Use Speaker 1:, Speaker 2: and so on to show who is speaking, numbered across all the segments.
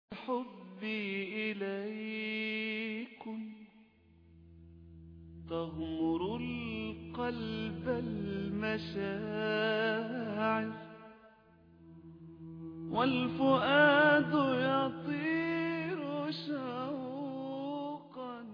Speaker 1: حبي إليكم تغمر القلب المشاعر والفؤاد يطير شوقا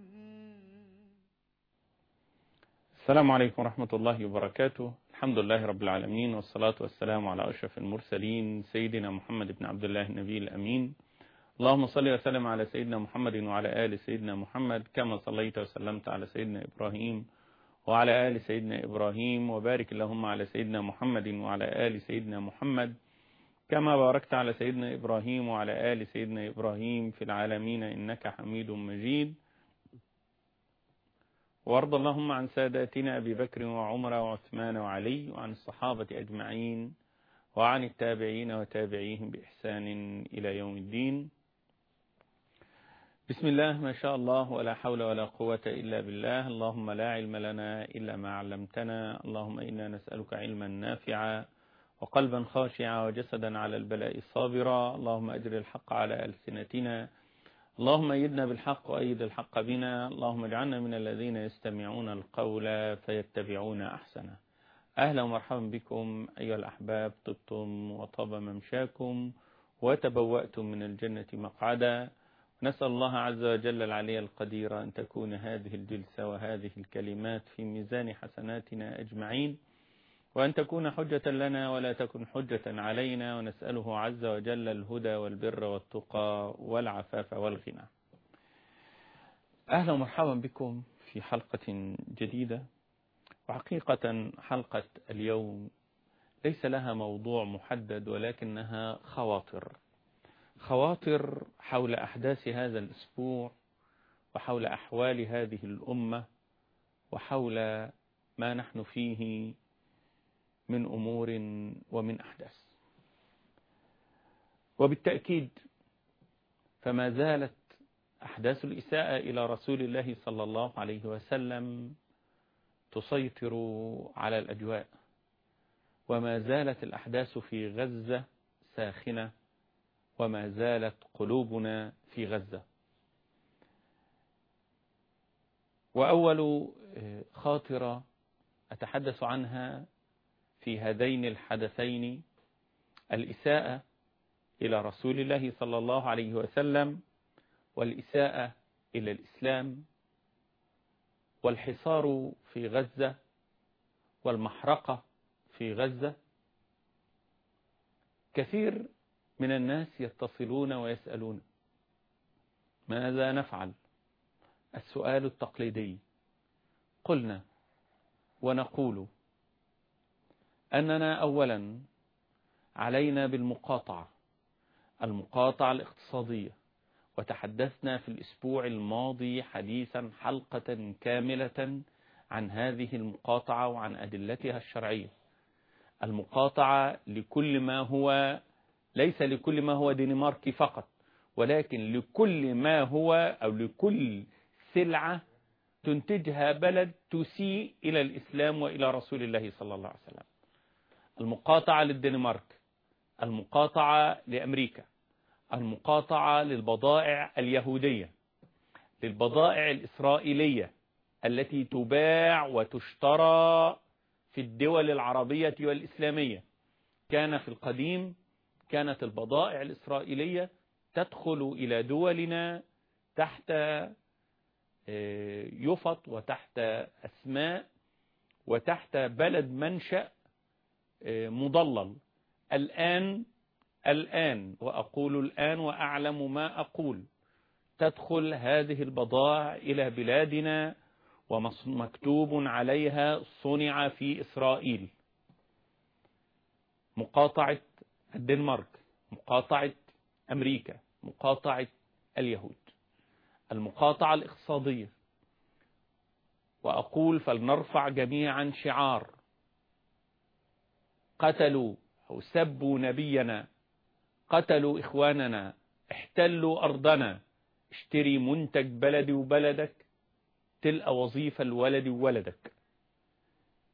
Speaker 2: السلام عليكم ورحمة الله وبركاته الحمد لله رب العالمين والصلاة والسلام على أشرف المرسلين سيدنا محمد بن عبد الله النبي الأمين اللهم صل وسلم على سيدنا محمد وعلى آل سيدنا محمد كما صليت وسلمت على سيدنا إبراهيم وعلى آل سيدنا إبراهيم وبارك اللهم على سيدنا محمد وعلى آل سيدنا محمد كما باركت على سيدنا إبراهيم وعلى آل سيدنا إبراهيم في العالمين إنك حميد مجيد وارض اللهم عن ساداتنا أبي بكر وعمر وعثمان وعلي وعن الصحابة أجمعين وعن التابعين وتابعيهم بإحسان إلى يوم الدين بسم الله ما شاء الله ولا حول ولا قوة إلا بالله اللهم لا علم لنا إلا ما علمتنا اللهم إنا نسألك علما نافعا وقلبا خاشعا وجسدا على البلاء صابرا اللهم أجر الحق على ألسنتنا اللهم أيدنا بالحق وأيد الحق بنا اللهم اجعلنا من الذين يستمعون القول فيتبعون أحسنه أهلا ومرحبا بكم أيها الأحباب طبتم وطاب ممشاكم وتبوأتم من الجنة مقعدا نسأل الله عز وجل العلي القدير أن تكون هذه الجلسة وهذه الكلمات في ميزان حسناتنا أجمعين وأن تكون حجة لنا ولا تكن حجة علينا ونسأله عز وجل الهدى والبر والتقى والعفاف والغنى أهلا ومرحبا بكم في حلقة جديدة وحقيقة حلقة اليوم ليس لها موضوع محدد ولكنها خواطر خواطر حول أحداث هذا الأسبوع وحول أحوال هذه الأمة وحول ما نحن فيه من أمور ومن أحداث وبالتأكيد فما زالت أحداث الإساءة إلى رسول الله صلى الله عليه وسلم تسيطر على الأجواء وما زالت الأحداث في غزة ساخنة وما زالت قلوبنا في غزة وأول خاطرة أتحدث عنها في هذين الحدثين الإساءة إلى رسول الله صلى الله عليه وسلم والإساءة إلى الإسلام والحصار في غزة والمحرقة في غزة كثير من الناس يتصلون ويسألون ماذا نفعل السؤال التقليدي قلنا ونقول أننا أولا علينا بالمقاطعة المقاطعة الاقتصادية وتحدثنا في الأسبوع الماضي حديثا حلقة كاملة عن هذه المقاطعة وعن أدلتها الشرعية المقاطعة لكل ما هو ليس لكل ما هو دنماركي فقط ولكن لكل ما هو أو لكل سلعة تنتجها بلد تسيء إلى الإسلام وإلى رسول الله صلى الله عليه وسلم المقاطعة للدنمارك المقاطعة لأمريكا المقاطعة للبضائع اليهودية للبضائع الإسرائيلية التي تباع وتشترى في الدول العربية والإسلامية كان في القديم كانت البضائع الإسرائيلية تدخل إلى دولنا تحت يفط وتحت أسماء وتحت بلد منشأ مضلل الآن الآن وأقول الآن وأعلم ما أقول تدخل هذه البضائع إلى بلادنا ومكتوب عليها صنع في إسرائيل مقاطعة الدنمارك مقاطعة أمريكا مقاطعة اليهود المقاطعة الاقتصادية وأقول فلنرفع جميعا شعار قتلوا أو سبوا نبينا قتلوا إخواننا احتلوا أرضنا اشتري منتج بلدي وبلدك تلقى وظيفة الولد وولدك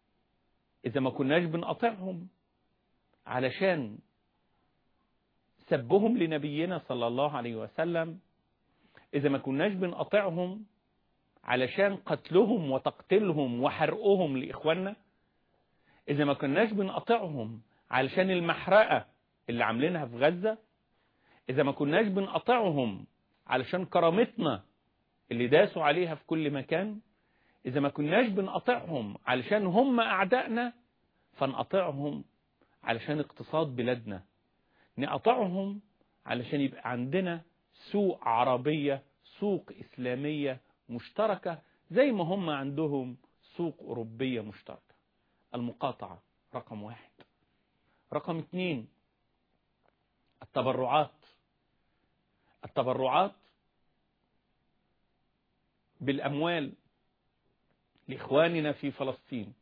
Speaker 2: إذا ما كناش بنقطعهم علشان سبهم لنبينا صلى الله عليه وسلم إذا ما كناش بنقطعهم علشان قتلهم وتقتلهم وحرقهم لإخواننا إذا ما كناش بنقطعهم علشان المحرقة اللي عاملينها في غزة إذا ما كناش بنقطعهم علشان كرامتنا اللي داسوا عليها في كل مكان إذا ما كناش بنقطعهم علشان هم أعدائنا فنقطعهم علشان اقتصاد بلادنا نقطعهم علشان يبقى عندنا سوق عربية سوق إسلامية مشتركة زي ما هم عندهم سوق أوروبية مشتركة المقاطعة رقم واحد رقم اثنين التبرعات التبرعات بالأموال لإخواننا في فلسطين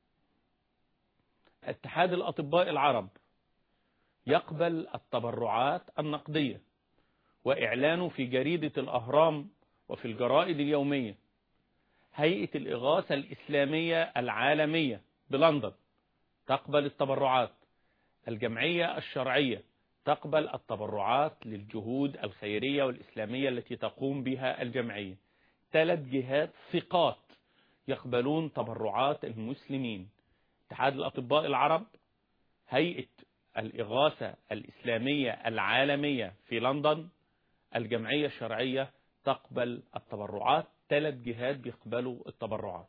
Speaker 2: اتحاد الأطباء العرب يقبل التبرعات النقدية وإعلانه في جريدة الأهرام وفي الجرائد اليومية هيئة الإغاثة الإسلامية العالمية بلندن تقبل التبرعات الجمعية الشرعية تقبل التبرعات للجهود الخيرية والإسلامية التي تقوم بها الجمعية ثلاث جهات ثقات يقبلون تبرعات المسلمين اتحاد الأطباء العرب هيئة الإغاثة الإسلامية العالمية في لندن الجمعية الشرعية تقبل التبرعات ثلاث جهات بيقبلوا التبرعات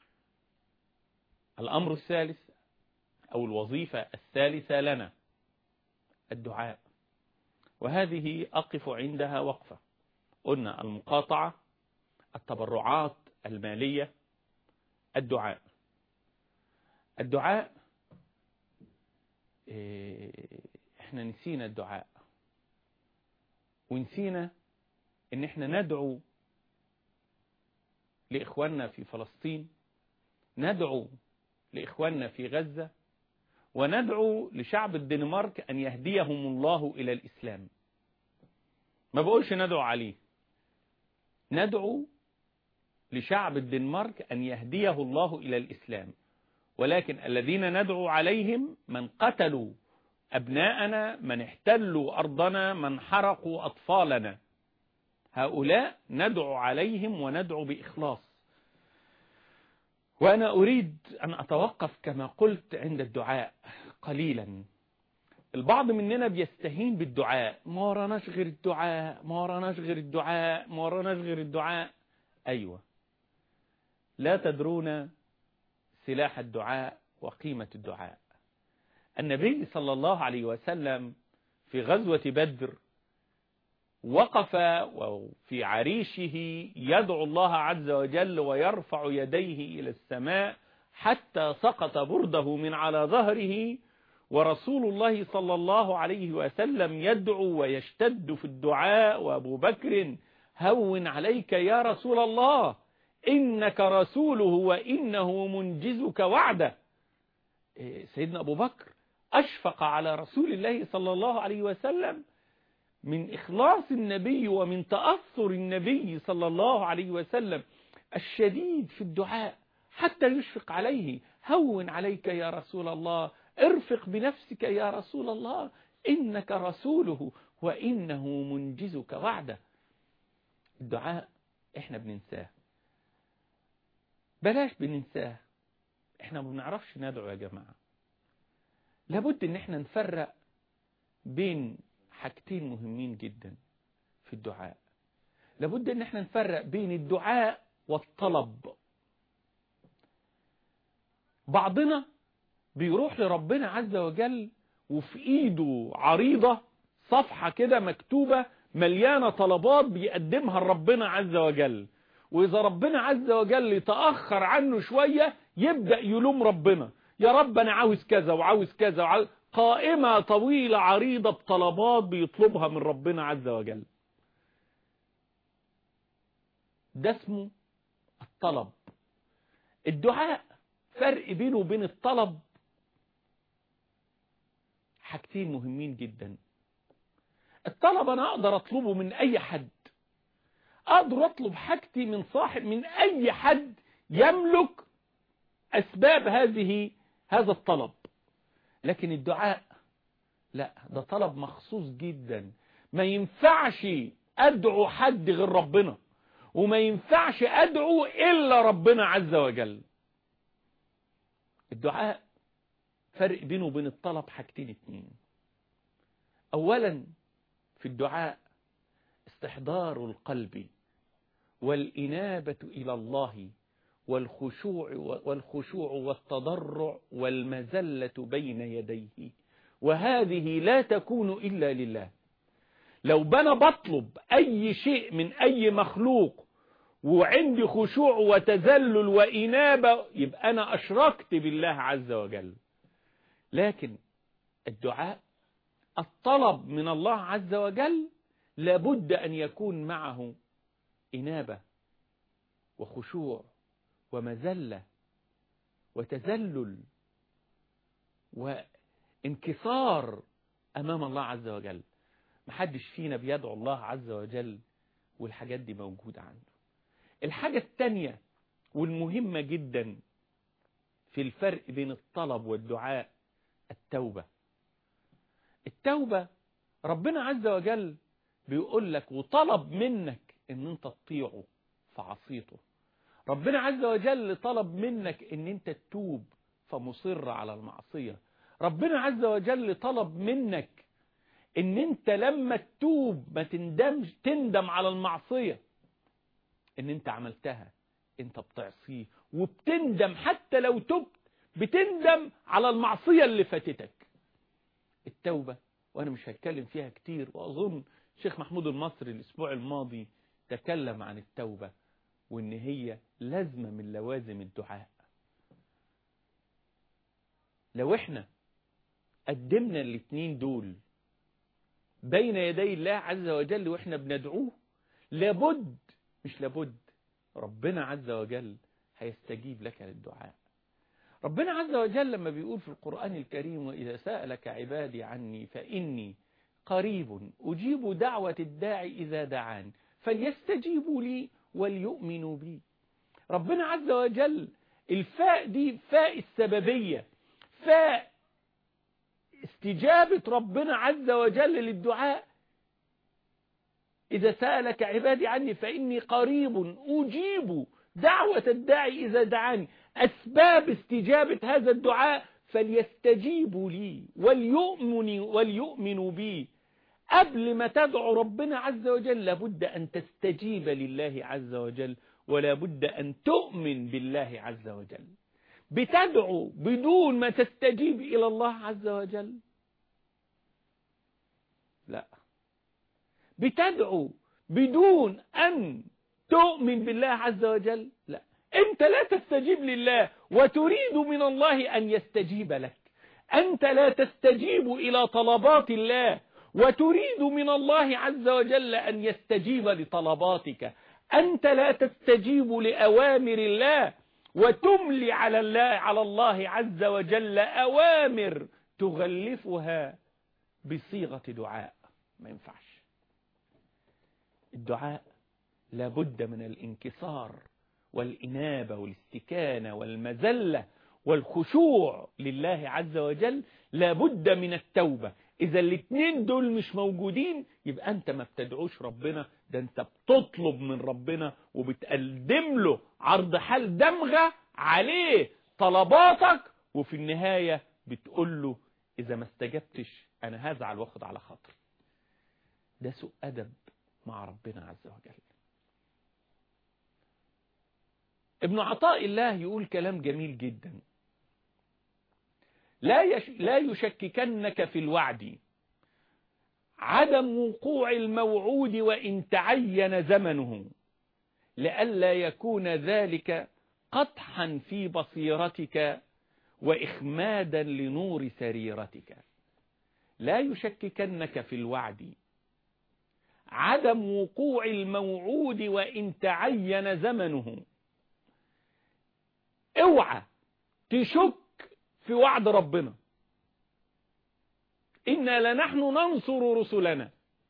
Speaker 2: الأمر الثالث أو الوظيفة الثالثة لنا الدعاء وهذه أقف عندها وقفة قلنا المقاطعة التبرعات المالية الدعاء الدعاء احنا نسينا الدعاء ونسينا ان احنا ندعو لإخواننا في فلسطين ندعو لإخواننا في غزة وندعو لشعب الدنمارك أن يهديهم الله إلى الإسلام ما بقولش ندعو عليه ندعو لشعب الدنمارك أن يهديه الله إلى الإسلام ولكن الذين ندعو عليهم من قتلوا أبناءنا من احتلوا أرضنا من حرقوا أطفالنا هؤلاء ندعو عليهم وندعو بإخلاص وأنا أريد أن أتوقف كما قلت عند الدعاء قليلا البعض مننا بيستهين بالدعاء ما وراناش غير الدعاء ما وراناش غير الدعاء ما وراناش غير الدعاء أيوة لا تدرون سلاح الدعاء وقيمة الدعاء النبي صلى الله عليه وسلم في غزوة بدر وقف وفي عريشه يدعو الله عز وجل ويرفع يديه إلى السماء حتى سقط برده من على ظهره ورسول الله صلى الله عليه وسلم يدعو ويشتد في الدعاء وأبو بكر هون عليك يا رسول الله إنك رسوله وإنه منجزك وعده سيدنا أبو بكر أشفق على رسول الله صلى الله عليه وسلم من إخلاص النبي ومن تأثر النبي صلى الله عليه وسلم الشديد في الدعاء حتى يشفق عليه هون عليك يا رسول الله ارفق بنفسك يا رسول الله إنك رسوله وإنه منجزك وعده الدعاء احنا بننساه بلاش بننساه احنا ما بنعرفش ندعو يا جماعة لابد ان احنا نفرق بين حاجتين مهمين جدا في الدعاء لابد ان احنا نفرق بين الدعاء والطلب بعضنا بيروح لربنا عز وجل وفي ايده عريضة صفحة كده مكتوبة مليانة طلبات بيقدمها لربنا عز وجل وإذا ربنا عز وجل يتأخر عنه شوية يبدأ يلوم ربنا يا رب أنا عاوز كذا وعاوز كذا وعاوز قائمة طويلة عريضة بطلبات بيطلبها من ربنا عز وجل ده اسمه الطلب الدعاء فرق بينه وبين الطلب حاجتين مهمين جدا الطلب أنا أقدر أطلبه من أي حد أقدر أطلب حاجتي من صاحب من أي حد يملك أسباب هذه هذا الطلب لكن الدعاء لا ده طلب مخصوص جدا ما ينفعش أدعو حد غير ربنا وما ينفعش أدعو إلا ربنا عز وجل الدعاء فرق بينه وبين الطلب حاجتين اتنين أولا في الدعاء استحضار القلب والإنابة إلى الله والخشوع والخشوع والتضرع والمزلة بين يديه وهذه لا تكون إلا لله لو بنا بطلب أي شيء من أي مخلوق وعندي خشوع وتذلل وإنابة يبقى أنا أشركت بالله عز وجل لكن الدعاء الطلب من الله عز وجل لابد أن يكون معه إنابة وخشوع ومزلة وتذلل وانكسار أمام الله عز وجل محدش فينا بيدعو الله عز وجل والحاجات دي موجودة عنده الحاجة التانية والمهمة جدا في الفرق بين الطلب والدعاء التوبة التوبة ربنا عز وجل بيقول لك وطلب منك ان انت تطيعه فعصيته ربنا عز وجل طلب منك ان انت تتوب فمصر على المعصية ربنا عز وجل طلب منك ان انت لما تتوب ما تندمش تندم على المعصية ان انت عملتها انت بتعصيه وبتندم حتى لو تبت بتندم على المعصية اللي فاتتك التوبة وانا مش هتكلم فيها كتير واظن شيخ محمود المصري الاسبوع الماضي تكلم عن التوبة وان هي لازمة من لوازم الدعاء لو احنا قدمنا الاتنين دول بين يدي الله عز وجل واحنا بندعوه لابد مش لابد ربنا عز وجل هيستجيب لك للدعاء ربنا عز وجل لما بيقول في القرآن الكريم وإذا سألك عبادي عني فإني قريب أجيب دعوة الداعي إذا دعان فليستجيبوا لي وليؤمنوا بي ربنا عز وجل الفاء دي فاء السببية فاء استجابة ربنا عز وجل للدعاء إذا سألك عبادي عني فإني قريب أجيب دعوة الداعي إذا دعاني أسباب استجابة هذا الدعاء فليستجيبوا لي وليؤمنوا, وليؤمنوا بي قبل ما تدعو ربنا عز وجل لابد أن تستجيب لله عز وجل ولا بد أن تؤمن بالله عز وجل بتدعو بدون ما تستجيب إلى الله عز وجل لا بتدعو بدون أن تؤمن بالله عز وجل لا أنت لا تستجيب لله وتريد من الله أن يستجيب لك أنت لا تستجيب إلى طلبات الله وتريد من الله عز وجل أن يستجيب لطلباتك أنت لا تستجيب لأوامر الله وتملي على الله على الله عز وجل أوامر تغلفها بصيغة دعاء ما ينفعش الدعاء لابد من الانكسار والإنابة والاستكانة والمزلة والخشوع لله عز وجل لابد من التوبة إذا الاثنين دول مش موجودين يبقى أنت ما بتدعوش ربنا ده أنت بتطلب من ربنا وبتقدم له عرض حال دمغة عليه طلباتك وفي النهاية بتقول له إذا ما استجبتش أنا هزعل واخد على خاطري ده سوء أدب مع ربنا عز وجل ابن عطاء الله يقول كلام جميل جدا لا يش لا يشككنك في الوعد عدم وقوع الموعود وإن تعين زمنه لئلا يكون ذلك قطحا في بصيرتك وإخمادا لنور سريرتك لا يشككنك في الوعد عدم وقوع الموعود وإن تعين زمنه اوعى تشك في وعد ربنا إنا لنحن ننصر رسلنا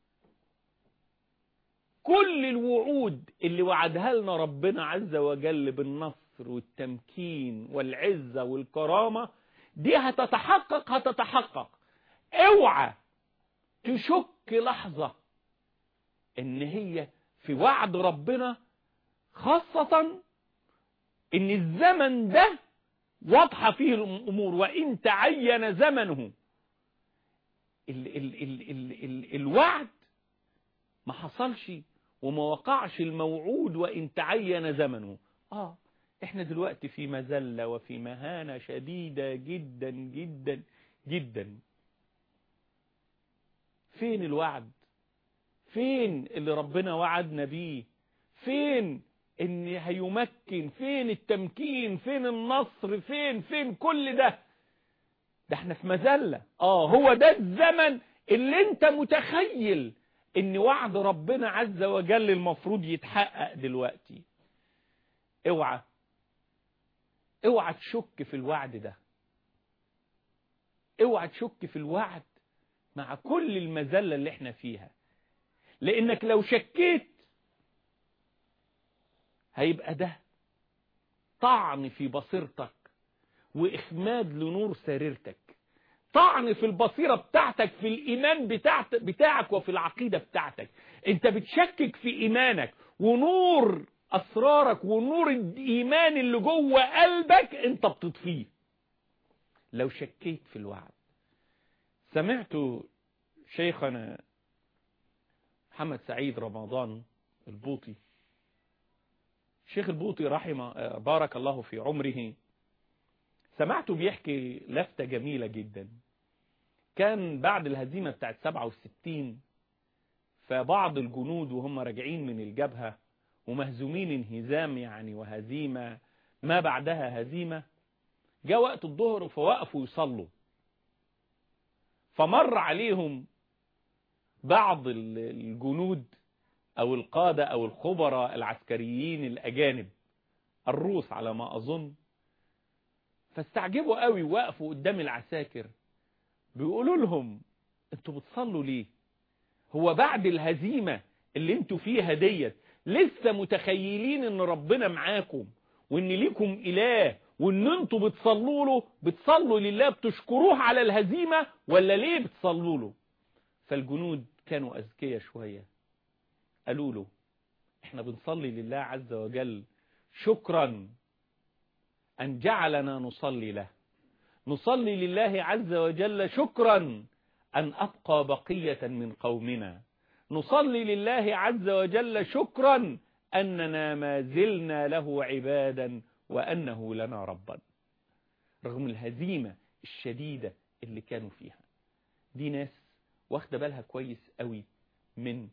Speaker 2: كل الوعود اللي وعدها لنا ربنا عز وجل بالنصر والتمكين والعزة والكرامة دي هتتحقق هتتحقق اوعى تشك لحظة ان هي في وعد ربنا خاصة ان الزمن ده واضحة فيه الامور وان تعين زمنه ال ال ال ال ال الوعد ما حصلش وما وقعش الموعود وان تعين زمنه اه احنا دلوقتي في مذلة وفي مهانة شديدة جدا جدا جدا فين الوعد فين اللي ربنا وعدنا بيه فين ان هيمكن فين التمكين فين النصر فين فين كل ده ده احنا في مذلة اه هو ده الزمن اللي انت متخيل ان وعد ربنا عز وجل المفروض يتحقق دلوقتي اوعى اوعى تشك في الوعد ده اوعى تشك في الوعد مع كل المذلة اللي احنا فيها لانك لو شكيت هيبقى ده طعن في بصيرتك واخماد لنور سريرتك طعن في البصيرة بتاعتك في الايمان بتاعت بتاعك وفي العقيدة بتاعتك انت بتشكك في ايمانك ونور اسرارك ونور الايمان اللي جوه قلبك انت بتطفيه لو شكيت في الوعد سمعت شيخنا محمد سعيد رمضان البوطي الشيخ البوطي رحمه بارك الله في عمره سمعته بيحكي لفتة جميلة جدا كان بعد الهزيمة بتاعت 67 فبعض الجنود وهم راجعين من الجبهة ومهزومين انهزام يعني وهزيمة ما بعدها هزيمة جاء وقت الظهر فوقفوا يصلوا فمر عليهم بعض الجنود او القادة او الخبراء العسكريين الاجانب الروس على ما اظن فاستعجبوا قوي وقفوا قدام العساكر بيقولوا لهم انتوا بتصلوا ليه هو بعد الهزيمة اللي انتوا فيها ديت لسه متخيلين ان ربنا معاكم وان ليكم اله وان انتوا بتصلوا له بتصلوا لله بتشكروه على الهزيمة ولا ليه بتصلوا له فالجنود كانوا اذكياء شوية قالوا له احنا بنصلي لله عز وجل شكرا ان جعلنا نصلي له نصلي لله عز وجل شكرا ان ابقى بقية من قومنا نصلي لله عز وجل شكرا أننا ما زلنا له عبادا وأنه لنا ربا رغم الهزيمة الشديدة اللي كانوا فيها دي ناس واخدة بالها كويس قوي من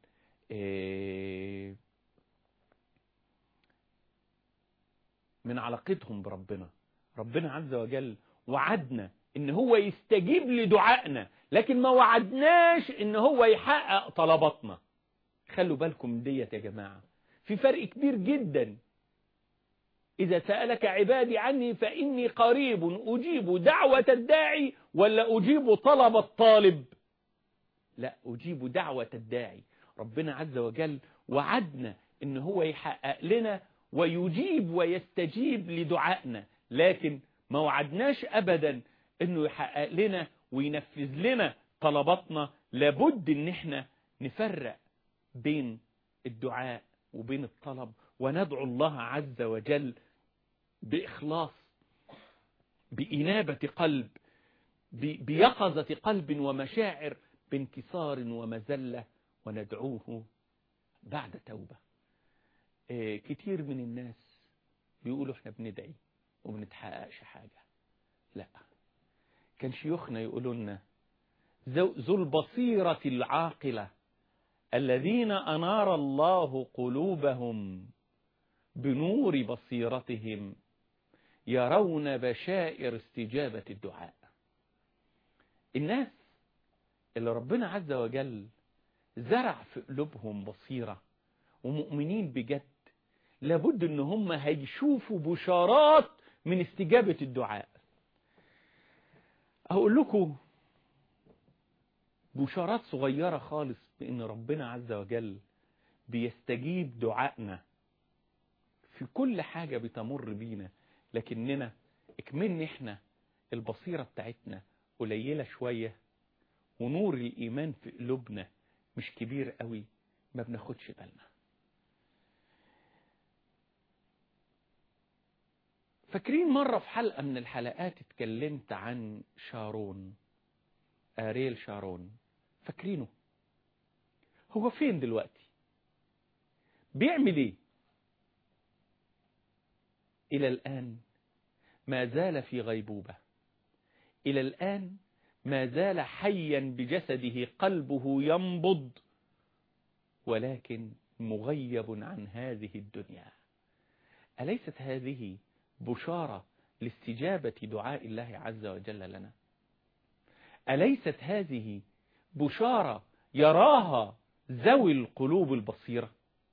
Speaker 2: من علاقتهم بربنا ربنا عز وجل وعدنا ان هو يستجيب لدعائنا لكن ما وعدناش ان هو يحقق طلباتنا خلوا بالكم من ديت يا جماعة في فرق كبير جدا إذا سألك عبادي عني فإني قريب أجيب دعوة الداعي ولا أجيب طلب الطالب لا أجيب دعوة الداعي ربنا عز وجل وعدنا إن هو يحقق لنا ويجيب ويستجيب لدعائنا لكن ما وعدناش أبدا إنه يحقق لنا وينفذ لنا طلباتنا لابد إن احنا نفرق بين الدعاء وبين الطلب وندعو الله عز وجل بإخلاص بإنابة قلب بيقظة قلب ومشاعر بانكسار ومزلة وندعوه بعد توبة كتير من الناس بيقولوا احنا بندعي وبنتحققش حاجة لا كان شيوخنا يقولوا لنا ذو البصيرة العاقلة الذين أنار الله قلوبهم بنور بصيرتهم يرون بشائر استجابة الدعاء الناس اللي ربنا عز وجل زرع في قلوبهم بصيرة ومؤمنين بجد لابد ان هم هيشوفوا بشارات من استجابة الدعاء اقول لكم بشارات صغيرة خالص بان ربنا عز وجل بيستجيب دعائنا في كل حاجة بتمر بينا لكننا اكمن احنا البصيرة بتاعتنا قليلة شوية ونور الإيمان في قلوبنا مش كبير قوي ما بناخدش بالنا فاكرين مرة في حلقة من الحلقات اتكلمت عن شارون آريل شارون فاكرينه هو فين دلوقتي بيعمل ايه الى الان ما زال في غيبوبة الى الان ما زال حيا بجسده قلبه ينبض ولكن مغيب عن هذه الدنيا أليست هذه بشارة لاستجابة دعاء الله عز وجل لنا أليست هذه بشارة يراها ذوي القلوب البصيرة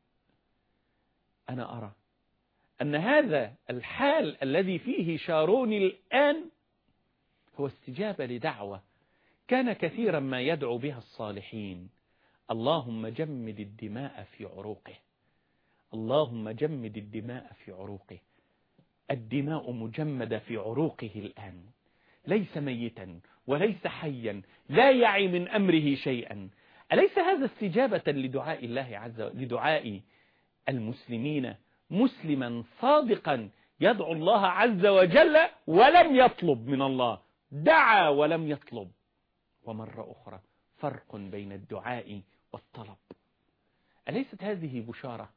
Speaker 2: أنا أرى أن هذا الحال الذي فيه شارون الآن هو استجابة لدعوة كان كثيرا ما يدعو بها الصالحين اللهم جمد الدماء في عروقه اللهم جمد الدماء في عروقه الدماء مجمدة في عروقه الآن ليس ميتا وليس حيا لا يعي من أمره شيئا أليس هذا استجابة لدعاء الله عز وجل لدعاء المسلمين مسلما صادقا يدعو الله عز وجل ولم يطلب من الله دعا ولم يطلب ومرة أخرى فرق بين الدعاء والطلب أليست هذه بشارة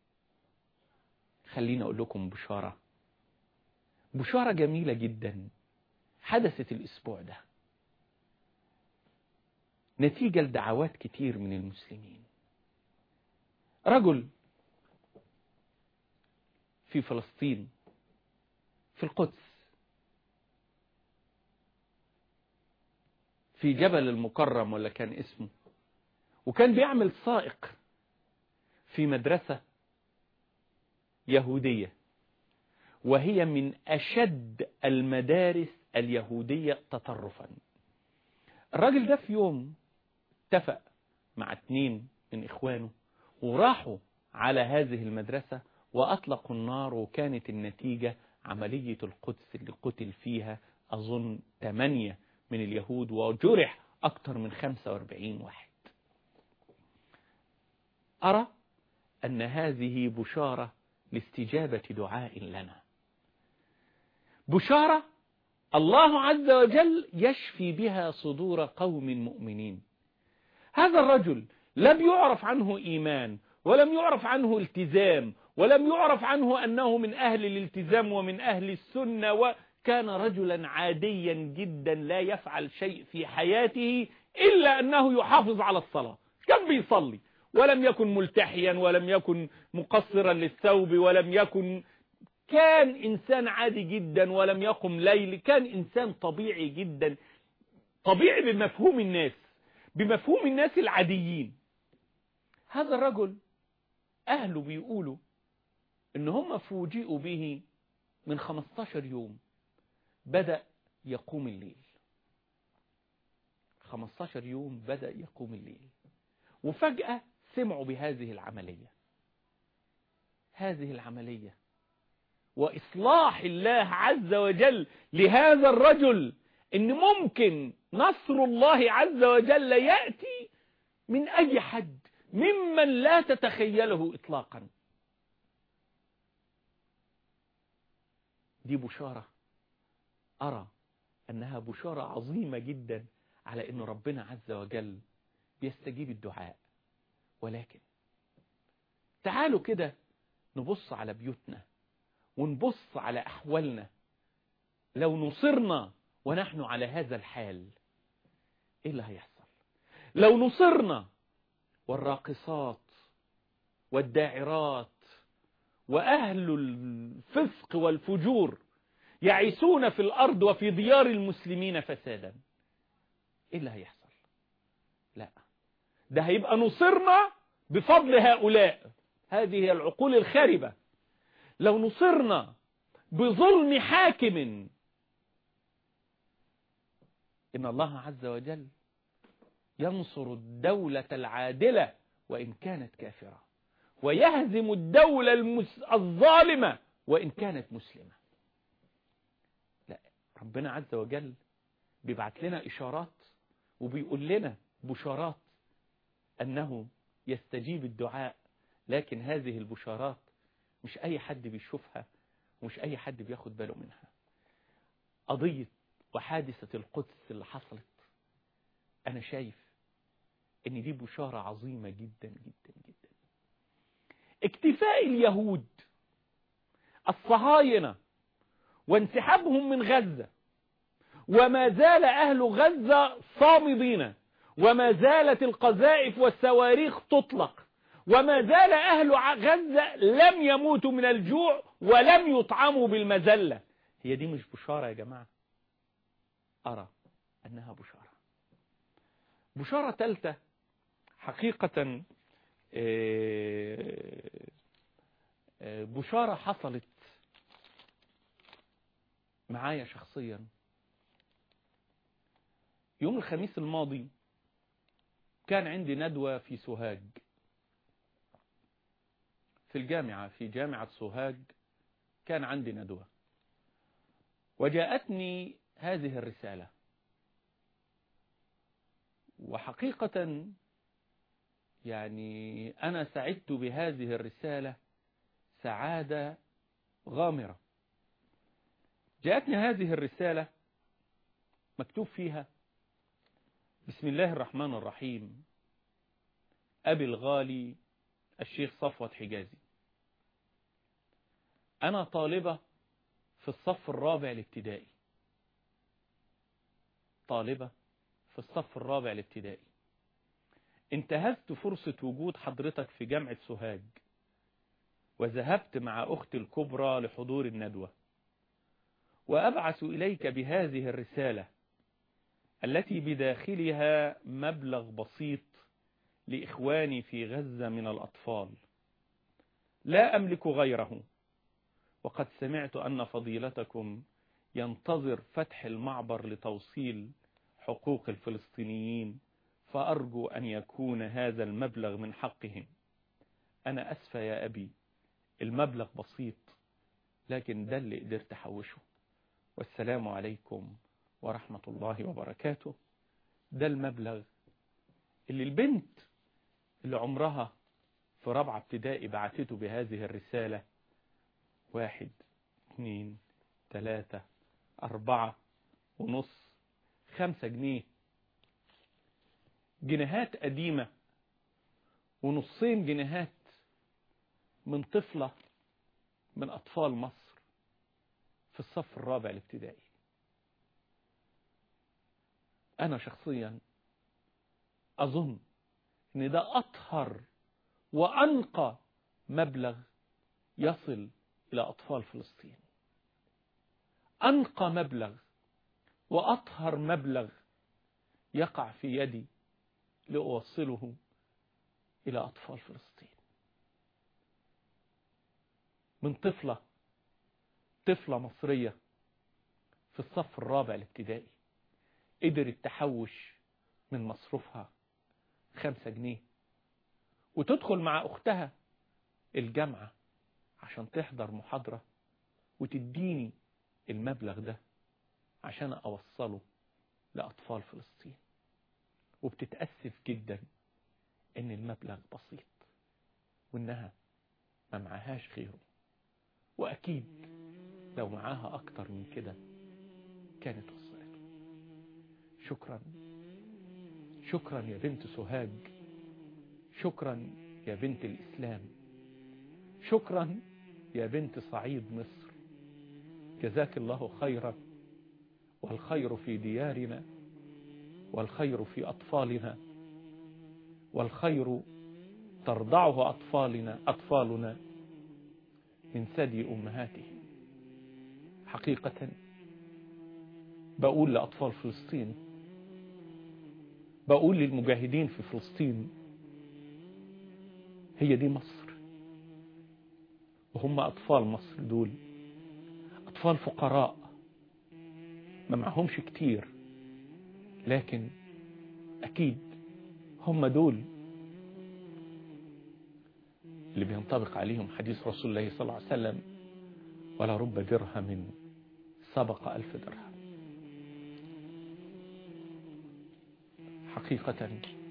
Speaker 2: خلينا أقول لكم بشارة بشارة جميلة جدا حدثت الأسبوع ده نتيجة لدعوات كتير من المسلمين رجل في فلسطين في القدس في جبل المكرم ولا كان اسمه وكان بيعمل سائق في مدرسة يهودية وهي من أشد المدارس اليهودية تطرفا الراجل ده في يوم اتفق مع اتنين من إخوانه وراحوا على هذه المدرسة وأطلقوا النار وكانت النتيجة عملية القدس اللي قتل فيها أظن ثمانية من اليهود وجرح أكثر من 45 واحد أرى أن هذه بشارة لاستجابة دعاء لنا بشارة الله عز وجل يشفي بها صدور قوم مؤمنين هذا الرجل لم يعرف عنه إيمان ولم يعرف عنه التزام ولم يعرف عنه أنه من أهل الالتزام ومن أهل السنة وكان رجلا عاديا جدا لا يفعل شيء في حياته إلا أنه يحافظ على الصلاة كان بيصلي ولم يكن ملتحيا ولم يكن مقصرا للثوب ولم يكن كان إنسان عادي جدا ولم يقم ليل كان إنسان طبيعي جدا طبيعي بمفهوم الناس بمفهوم الناس العاديين هذا الرجل أهله بيقولوا إن هم فوجئوا به من 15 يوم بدأ يقوم الليل 15 يوم بدأ يقوم الليل وفجأة سمعوا بهذه العملية هذه العملية وإصلاح الله عز وجل لهذا الرجل إن ممكن نصر الله عز وجل يأتي من أي حد ممن لا تتخيله إطلاقا دي بشارة أرى أنها بشارة عظيمة جدا على أن ربنا عز وجل بيستجيب الدعاء ولكن تعالوا كده نبص على بيوتنا ونبص على أحوالنا لو نصرنا ونحن على هذا الحال إيه اللي هيحصل لو نصرنا والراقصات والداعرات وأهل الفسق والفجور يعيسون في الأرض وفي ديار المسلمين فسادا إيه اللي هيحصل لا ده هيبقى نصرنا بفضل هؤلاء هذه هي العقول الخاربة لو نصرنا بظلم حاكم إن الله عز وجل ينصر الدولة العادلة وإن كانت كافرة ويهزم الدولة المس... الظالمة وإن كانت مسلمة لا ربنا عز وجل بيبعت لنا إشارات وبيقول لنا بشارات أنه يستجيب الدعاء لكن هذه البشارات مش أي حد بيشوفها ومش أي حد بياخد باله منها قضية وحادثة القدس اللي حصلت أنا شايف إن دي بشارة عظيمة جدا جدا جدا اكتفاء اليهود الصهاينة وانسحابهم من غزة وما زال أهل غزة صامدين وما زالت القذائف والصواريخ تطلق وما زال أهل غزة لم يموتوا من الجوع ولم يطعموا بالمذلة هي دي مش بشارة يا جماعة أرى أنها بشارة بشارة ثالثة حقيقة بشارة حصلت معايا شخصيا يوم الخميس الماضي كان عندي ندوة في سوهاج في الجامعة في جامعة سوهاج كان عندي ندوة وجاءتني هذه الرسالة وحقيقة يعني أنا سعدت بهذه الرسالة سعادة غامرة جاءتني هذه الرسالة مكتوب فيها بسم الله الرحمن الرحيم أبي الغالي الشيخ صفوت حجازي أنا طالبة في الصف الرابع الابتدائي طالبة في الصف الرابع الابتدائي انتهزت فرصة وجود حضرتك في جامعة سوهاج وذهبت مع أختي الكبرى لحضور الندوة وأبعث إليك بهذه الرسالة التي بداخلها مبلغ بسيط لإخواني في غزة من الأطفال لا أملك غيره وقد سمعت أن فضيلتكم ينتظر فتح المعبر لتوصيل حقوق الفلسطينيين فأرجو أن يكون هذا المبلغ من حقهم أنا أسفى يا أبي المبلغ بسيط لكن ده اللي قدرت أحوشه والسلام عليكم ورحمة الله وبركاته ده المبلغ اللي البنت اللي عمرها في رابعة ابتدائي بعثته بهذه الرسالة واحد اثنين ثلاثة أربعة ونص خمسة جنيه جنيهات قديمة ونصين جنيهات من طفلة من أطفال مصر في الصف الرابع الابتدائي أنا شخصيا أظن أن ده أطهر وأنقى مبلغ يصل إلى أطفال فلسطين أنقى مبلغ وأطهر مبلغ يقع في يدي لأوصله إلى أطفال فلسطين من طفلة طفلة مصرية في الصف الرابع الابتدائي قدرت تحوش من مصروفها خمسة جنيه وتدخل مع أختها الجامعة عشان تحضر محاضرة وتديني المبلغ ده عشان أوصله لأطفال فلسطين وبتتأسف جدا إن المبلغ بسيط وإنها ما معهاش غيره وأكيد لو معاها أكتر من كده كانت وصلته شكرا شكرا يا بنت سوهاج شكرا يا بنت الإسلام شكرا يا بنت صعيد مصر جزاك الله خيرا والخير في ديارنا والخير في أطفالنا والخير ترضعه أطفالنا أطفالنا من ثدي أمهاتهم حقيقة بقول لأطفال فلسطين بقول للمجاهدين في فلسطين هي دي مصر وهم أطفال مصر دول أطفال فقراء ما معهمش كتير لكن أكيد هم دول اللي بينطبق عليهم حديث رسول الله صلى الله عليه وسلم ولا رب درهم سبق ألف درهم حقيقة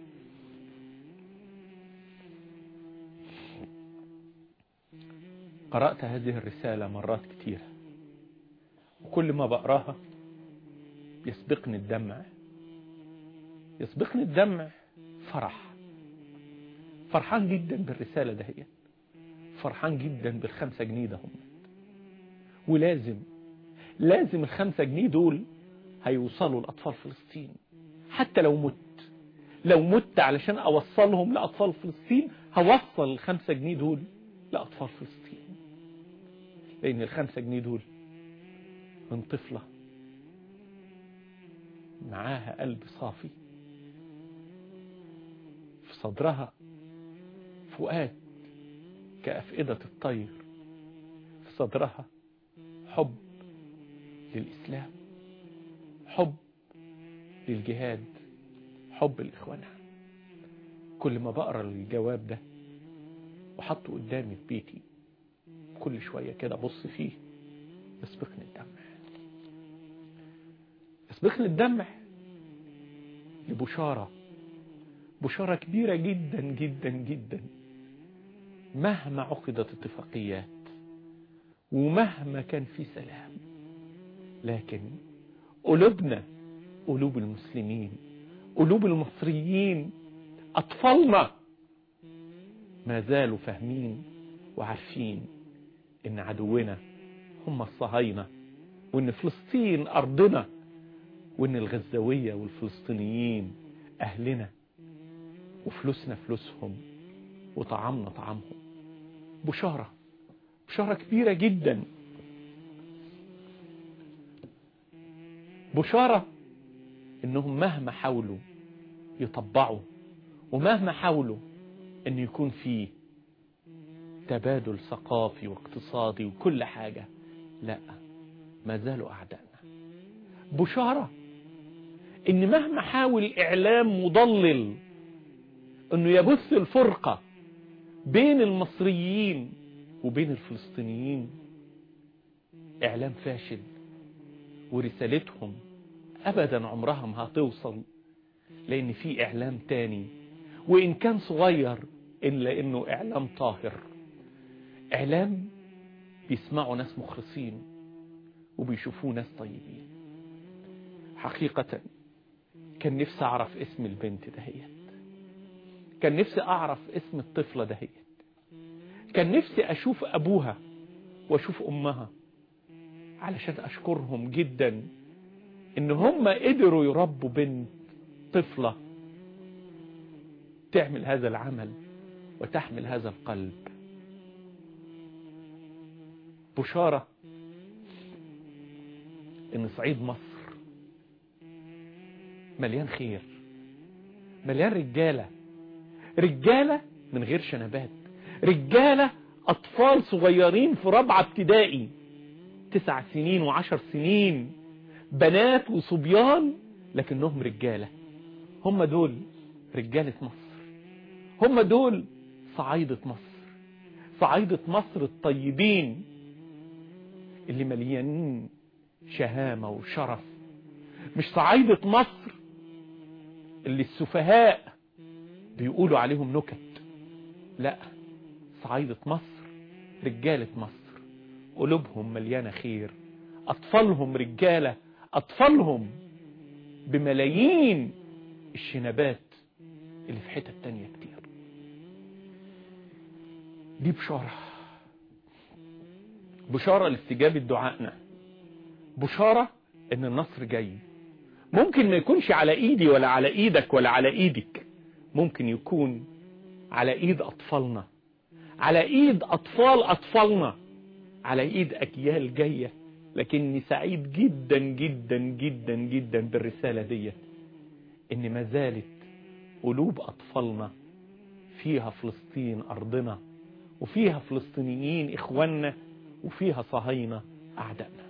Speaker 2: قرأت هذه الرسالة مرات كثيرة وكل ما بقراها يسبقني الدمع يسبقني الدمع فرح فرحان جدا بالرسالة دهيت فرحان جدا بالخمسة جنيه ده هم ولازم لازم الخمسة جنيه دول هيوصلوا لأطفال فلسطين حتى لو مت لو مت علشان أوصلهم لأطفال فلسطين هوصل الخمسة جنيه دول لأطفال فلسطين لأن الخمسة جنيه دول من طفلة معاها قلب صافي في صدرها فؤاد كأفئدة الطير في صدرها حب للإسلام حب للجهاد حب لإخوانها كل ما بقرا الجواب ده وحطه قدامي في بيتي كل شوية كده أبص فيه يسبقني الدمع يسبقني الدمع لبشارة بشارة كبيرة جدا جدا جدا مهما عقدت اتفاقيات ومهما كان في سلام لكن قلوبنا قلوب المسلمين قلوب المصريين أطفالنا ما زالوا فاهمين وعارفين إن عدونا هم الصهاينة وإن فلسطين أرضنا وإن الغزاوية والفلسطينيين أهلنا وفلوسنا فلوسهم وطعامنا طعامهم بشارة بشارة كبيرة جدا بشارة انهم مهما حاولوا يطبعوا ومهما حاولوا ان يكون فيه تبادل ثقافي واقتصادي وكل حاجة لا ما زالوا اعدائنا بشارة ان مهما حاول اعلام مضلل انه يبث الفرقة بين المصريين وبين الفلسطينيين اعلام فاشل ورسالتهم ابدا عمرها ما هتوصل لان في اعلام تاني وان كان صغير الا انه اعلام طاهر اعلام بيسمعوا ناس مخلصين وبيشوفوه ناس طيبين حقيقة كان نفسي اعرف اسم البنت دهيت كان نفسي اعرف اسم الطفلة دهيت كان نفسي اشوف ابوها واشوف امها علشان اشكرهم جدا ان هم قدروا يربوا بنت طفلة تعمل هذا العمل وتحمل هذا القلب بشارة ان صعيد مصر مليان خير مليان رجالة رجالة من غير شنبات رجالة اطفال صغيرين في رابعة ابتدائي تسع سنين وعشر سنين بنات وصبيان لكنهم رجالة هم دول رجالة مصر هم دول صعايدة مصر صعايدة مصر الطيبين اللي مليانين شهامة وشرف مش صعايدة مصر اللي السفهاء بيقولوا عليهم نكت لا صعايدة مصر رجالة مصر قلوبهم مليانة خير أطفالهم رجالة أطفالهم بملايين الشنبات اللي في حتة تانية كتير دي بشارة بشارة لاستجابة دعائنا بشارة ان النصر جاي ممكن ما يكونش على ايدي ولا على ايدك ولا على ايدك ممكن يكون على ايد اطفالنا على ايد اطفال اطفالنا على ايد اجيال جايه لكني سعيد جدا جدا جدا جدا بالرسالة دي ان ما زالت قلوب اطفالنا فيها فلسطين ارضنا وفيها فلسطينيين اخواننا وفيها صهاينة اعدائنا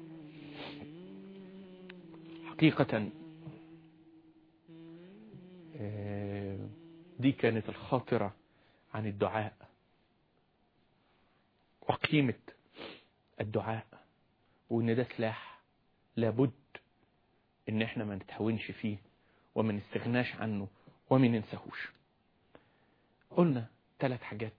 Speaker 2: حقيقة دي كانت الخاطرة عن الدعاء وقيمة الدعاء وان ده سلاح لابد ان احنا ما نتهاونش فيه وما نستغناش عنه وما ننساهوش قلنا ثلاث حاجات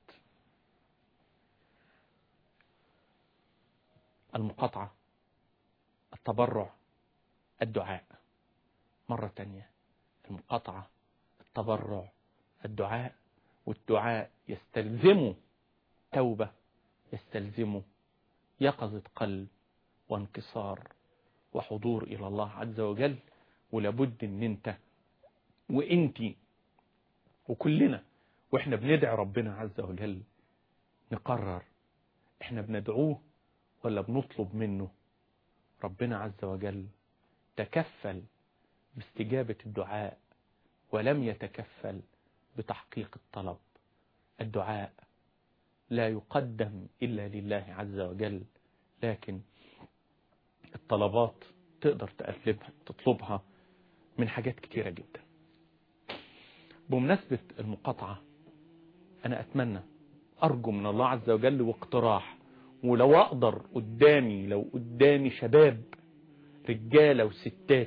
Speaker 2: المقاطعة التبرع الدعاء مرة تانية المقاطعة التبرع الدعاء والدعاء يستلزمه توبة يستلزمه يقظة قلب وانكسار وحضور إلى الله عز وجل ولابد ان انت وانتي وكلنا واحنا بندعي ربنا عز وجل نقرر احنا بندعوه ولا بنطلب منه ربنا عز وجل تكفل باستجابة الدعاء ولم يتكفل بتحقيق الطلب الدعاء لا يقدم إلا لله عز وجل لكن الطلبات تقدر تقلبها تطلبها من حاجات كتيرة جدا بمناسبة المقاطعة أنا أتمنى أرجو من الله عز وجل واقتراح ولو أقدر قدامي لو قدامي شباب رجالة وستات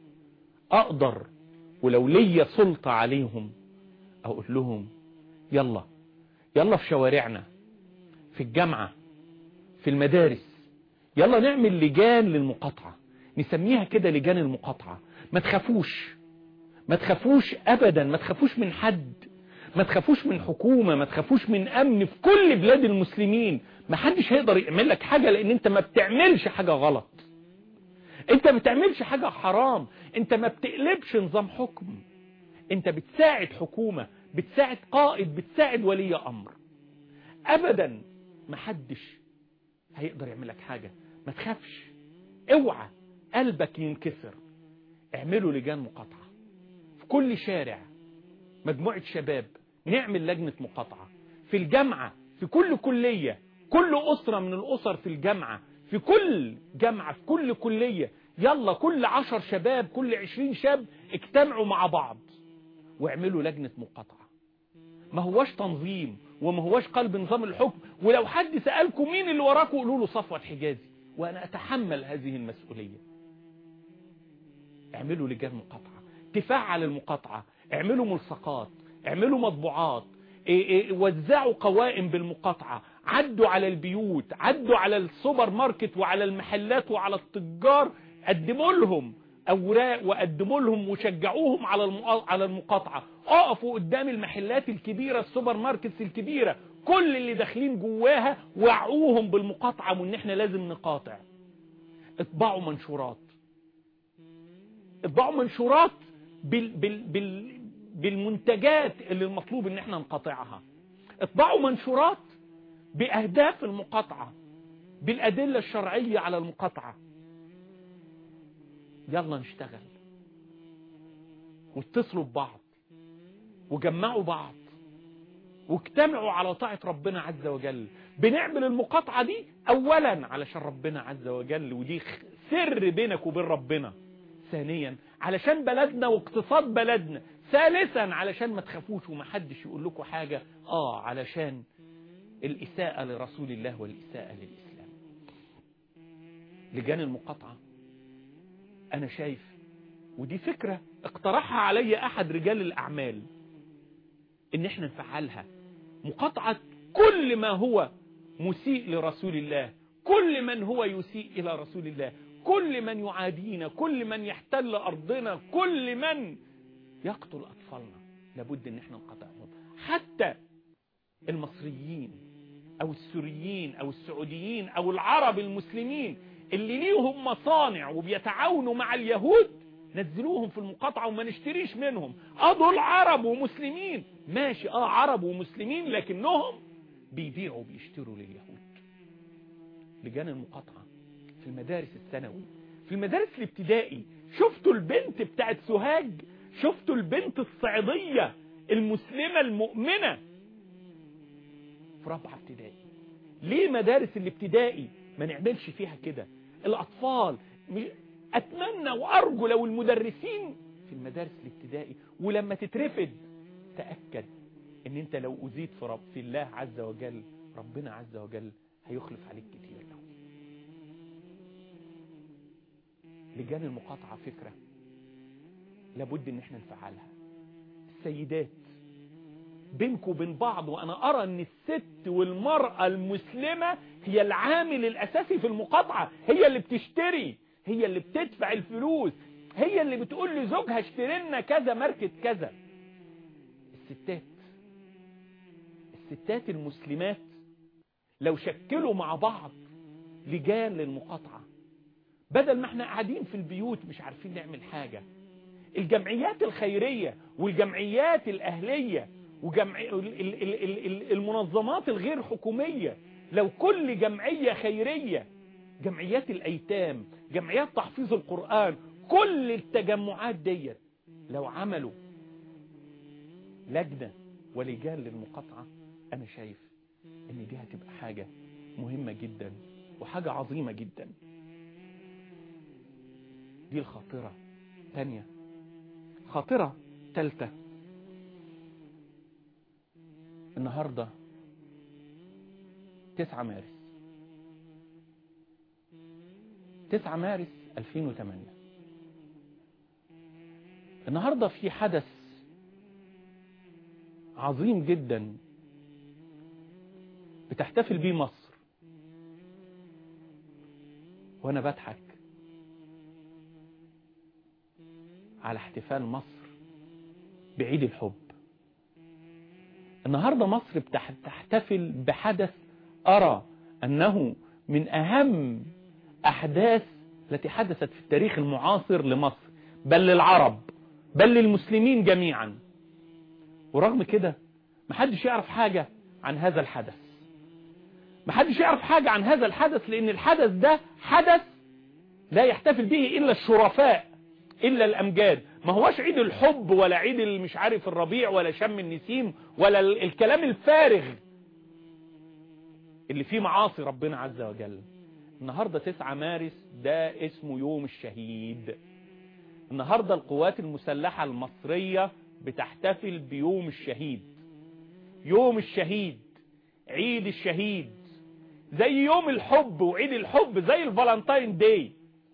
Speaker 2: أقدر ولو ليا سلطة عليهم أقول لهم يلا يلا في شوارعنا في الجامعة في المدارس يلا نعمل لجان للمقاطعة نسميها كده لجان المقاطعة ما تخافوش ما تخافوش أبدا ما تخافوش من حد ما تخافوش من حكومة ما تخافوش من أمن في كل بلاد المسلمين ما حدش هيقدر يعمل لك حاجة لأن أنت ما بتعملش حاجة غلط أنت ما بتعملش حاجة حرام أنت ما بتقلبش نظام حكم أنت بتساعد حكومة بتساعد قائد بتساعد ولي أمر أبدا ما حدش هيقدر يعمل لك حاجة ما تخافش اوعى قلبك ينكسر اعملوا لجان مقاطعة في كل شارع مجموعة شباب نعمل لجنة مقاطعة في الجامعة في كل كلية كل أسرة من الأسر في الجامعة في كل جامعة في كل كلية يلا كل عشر شباب كل عشرين شاب اجتمعوا مع بعض واعملوا لجنة مقاطعة ما هواش تنظيم وما هواش قلب نظام الحكم ولو حد سألكم مين اللي وراكم قولوا له صفوة حجازي وأنا أتحمل هذه المسؤولية اعملوا لجان مقاطعة تفعل المقاطعة اعملوا ملصقات اعملوا مطبوعات إيه إيه وزعوا قوائم بالمقاطعة عدوا على البيوت عدوا على السوبر ماركت وعلى المحلات وعلى التجار قدموا لهم اوراق وقدموا لهم وشجعوهم على على المقاطعه اقفوا قدام المحلات الكبيره السوبر ماركتس الكبيره كل اللي داخلين جواها وعوهم بالمقاطعه وان احنا لازم نقاطع اطبعوا منشورات اطبعوا منشورات بال بال بال بالمنتجات اللي المطلوب ان احنا نقاطعها اطبعوا منشورات باهداف المقاطعه بالادله الشرعيه على المقاطعه يلا نشتغل واتصلوا ببعض وجمعوا بعض واجتمعوا على طاعة ربنا عز وجل بنعمل المقاطعة دي اولا علشان ربنا عز وجل ودي سر بينك وبين ربنا ثانيا علشان بلدنا واقتصاد بلدنا ثالثا علشان ما تخافوش ومحدش يقول لكم حاجة اه علشان الإساءة لرسول الله والإساءة للإسلام لجان المقاطعة أنا شايف ودي فكرة اقترحها علي أحد رجال الأعمال إن احنا نفعلها مقاطعة كل ما هو مسيء لرسول الله كل من هو يسيء إلى رسول الله كل من يعادينا كل من يحتل أرضنا كل من يقتل أطفالنا لابد إن احنا نقاطعهم حتى المصريين أو السوريين أو السعوديين أو العرب المسلمين اللي ليهم مصانع وبيتعاونوا مع اليهود نزلوهم في المقاطعة وما نشتريش منهم اه دول عرب ومسلمين ماشي اه عرب ومسلمين لكنهم بيبيعوا وبيشتروا لليهود لجان المقاطعة في المدارس الثانوي في المدارس الابتدائي شفتوا البنت بتاعت سوهاج شفتوا البنت الصعيدية المسلمة المؤمنة في رابعة ابتدائي ليه مدارس الابتدائي ما نعملش فيها كده الأطفال أتمنى وأرجو لو المدرسين في المدارس الابتدائي ولما تترفد تأكد ان انت لو أزيد في, رب في الله عز وجل ربنا عز وجل هيخلف عليك كتير له لجان المقاطعة فكرة لابد ان احنا نفعلها السيدات بينكم وبين بعض وانا ارى ان الست والمرأة المسلمة هي العامل الاساسي في المقاطعة هي اللي بتشتري هي اللي بتدفع الفلوس هي اللي بتقول لزوجها اشتري لنا كذا ماركة كذا الستات الستات المسلمات لو شكلوا مع بعض لجان للمقاطعة بدل ما احنا قاعدين في البيوت مش عارفين نعمل حاجة الجمعيات الخيرية والجمعيات الأهلية وجمع المنظمات الغير حكومية لو كل جمعية خيرية جمعيات الأيتام جمعيات تحفيظ القرآن كل التجمعات ديت لو عملوا لجنة ولجان للمقاطعة أنا شايف إن دي هتبقى حاجة مهمة جدا وحاجة عظيمة جدا دي الخاطرة تانية خاطرة تالتة النهاردة تسعة مارس تسعة مارس 2008 النهاردة في حدث عظيم جدا بتحتفل بيه مصر وانا بضحك على احتفال مصر بعيد الحب النهاردة مصر بتحتفل بحدث أرى أنه من أهم أحداث التي حدثت في التاريخ المعاصر لمصر بل للعرب بل للمسلمين جميعا ورغم كده محدش يعرف حاجة عن هذا الحدث محدش يعرف حاجة عن هذا الحدث لأن الحدث ده حدث لا يحتفل به إلا الشرفاء إلا الأمجاد ما هوش عيد الحب ولا عيد مش عارف الربيع ولا شم النسيم ولا الكلام الفارغ اللي فيه معاصي ربنا عز وجل النهاردة 9 مارس ده اسمه يوم الشهيد النهاردة القوات المسلحة المصرية بتحتفل بيوم الشهيد يوم الشهيد عيد الشهيد زي يوم الحب وعيد الحب زي الفالنتاين داي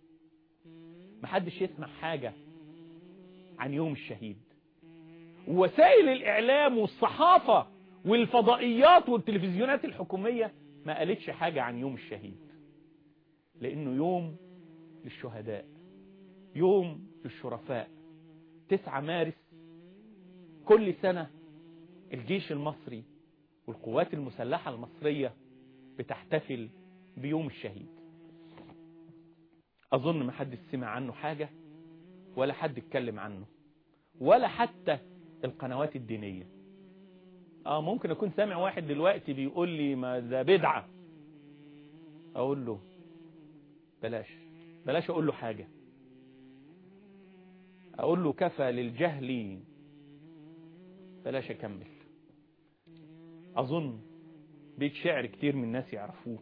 Speaker 2: محدش يسمع حاجة عن يوم الشهيد وسائل الإعلام والصحافة والفضائيات والتلفزيونات الحكومية ما قالتش حاجة عن يوم الشهيد لأنه يوم للشهداء يوم للشرفاء 9 مارس كل سنة الجيش المصري والقوات المسلحة المصرية بتحتفل بيوم الشهيد أظن ما حد سمع عنه حاجة ولا حد اتكلم عنه ولا حتى القنوات الدينية اه ممكن اكون سامع واحد دلوقتي بيقول لي ما ده بدعة اقول له بلاش بلاش اقول له حاجة اقول له كفى للجهل بلاش اكمل اظن بيت شعر كتير من الناس يعرفوه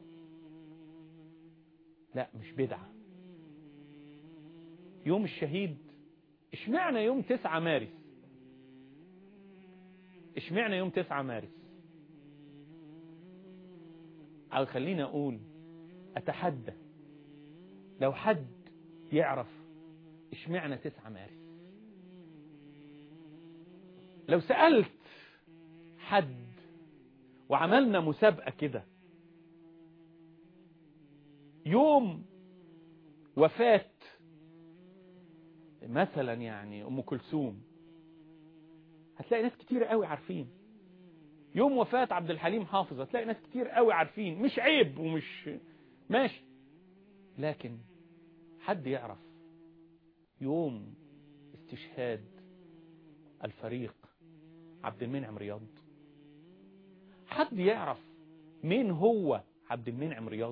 Speaker 2: لا مش بدعة يوم الشهيد اشمعنى يوم 9 مارس اشمعنى يوم 9 مارس او خليني اقول اتحدى لو حد يعرف اشمعنى 9 مارس لو سألت حد وعملنا مسابقة كده يوم وفاة مثلا يعني ام كلثوم هتلاقي ناس كتير قوي عارفين يوم وفاة عبد الحليم حافظ هتلاقي ناس كتير قوي عارفين مش عيب ومش ماشي لكن حد يعرف يوم استشهاد الفريق عبد المنعم رياض حد يعرف مين هو عبد المنعم رياض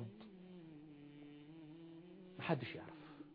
Speaker 2: محدش يعرف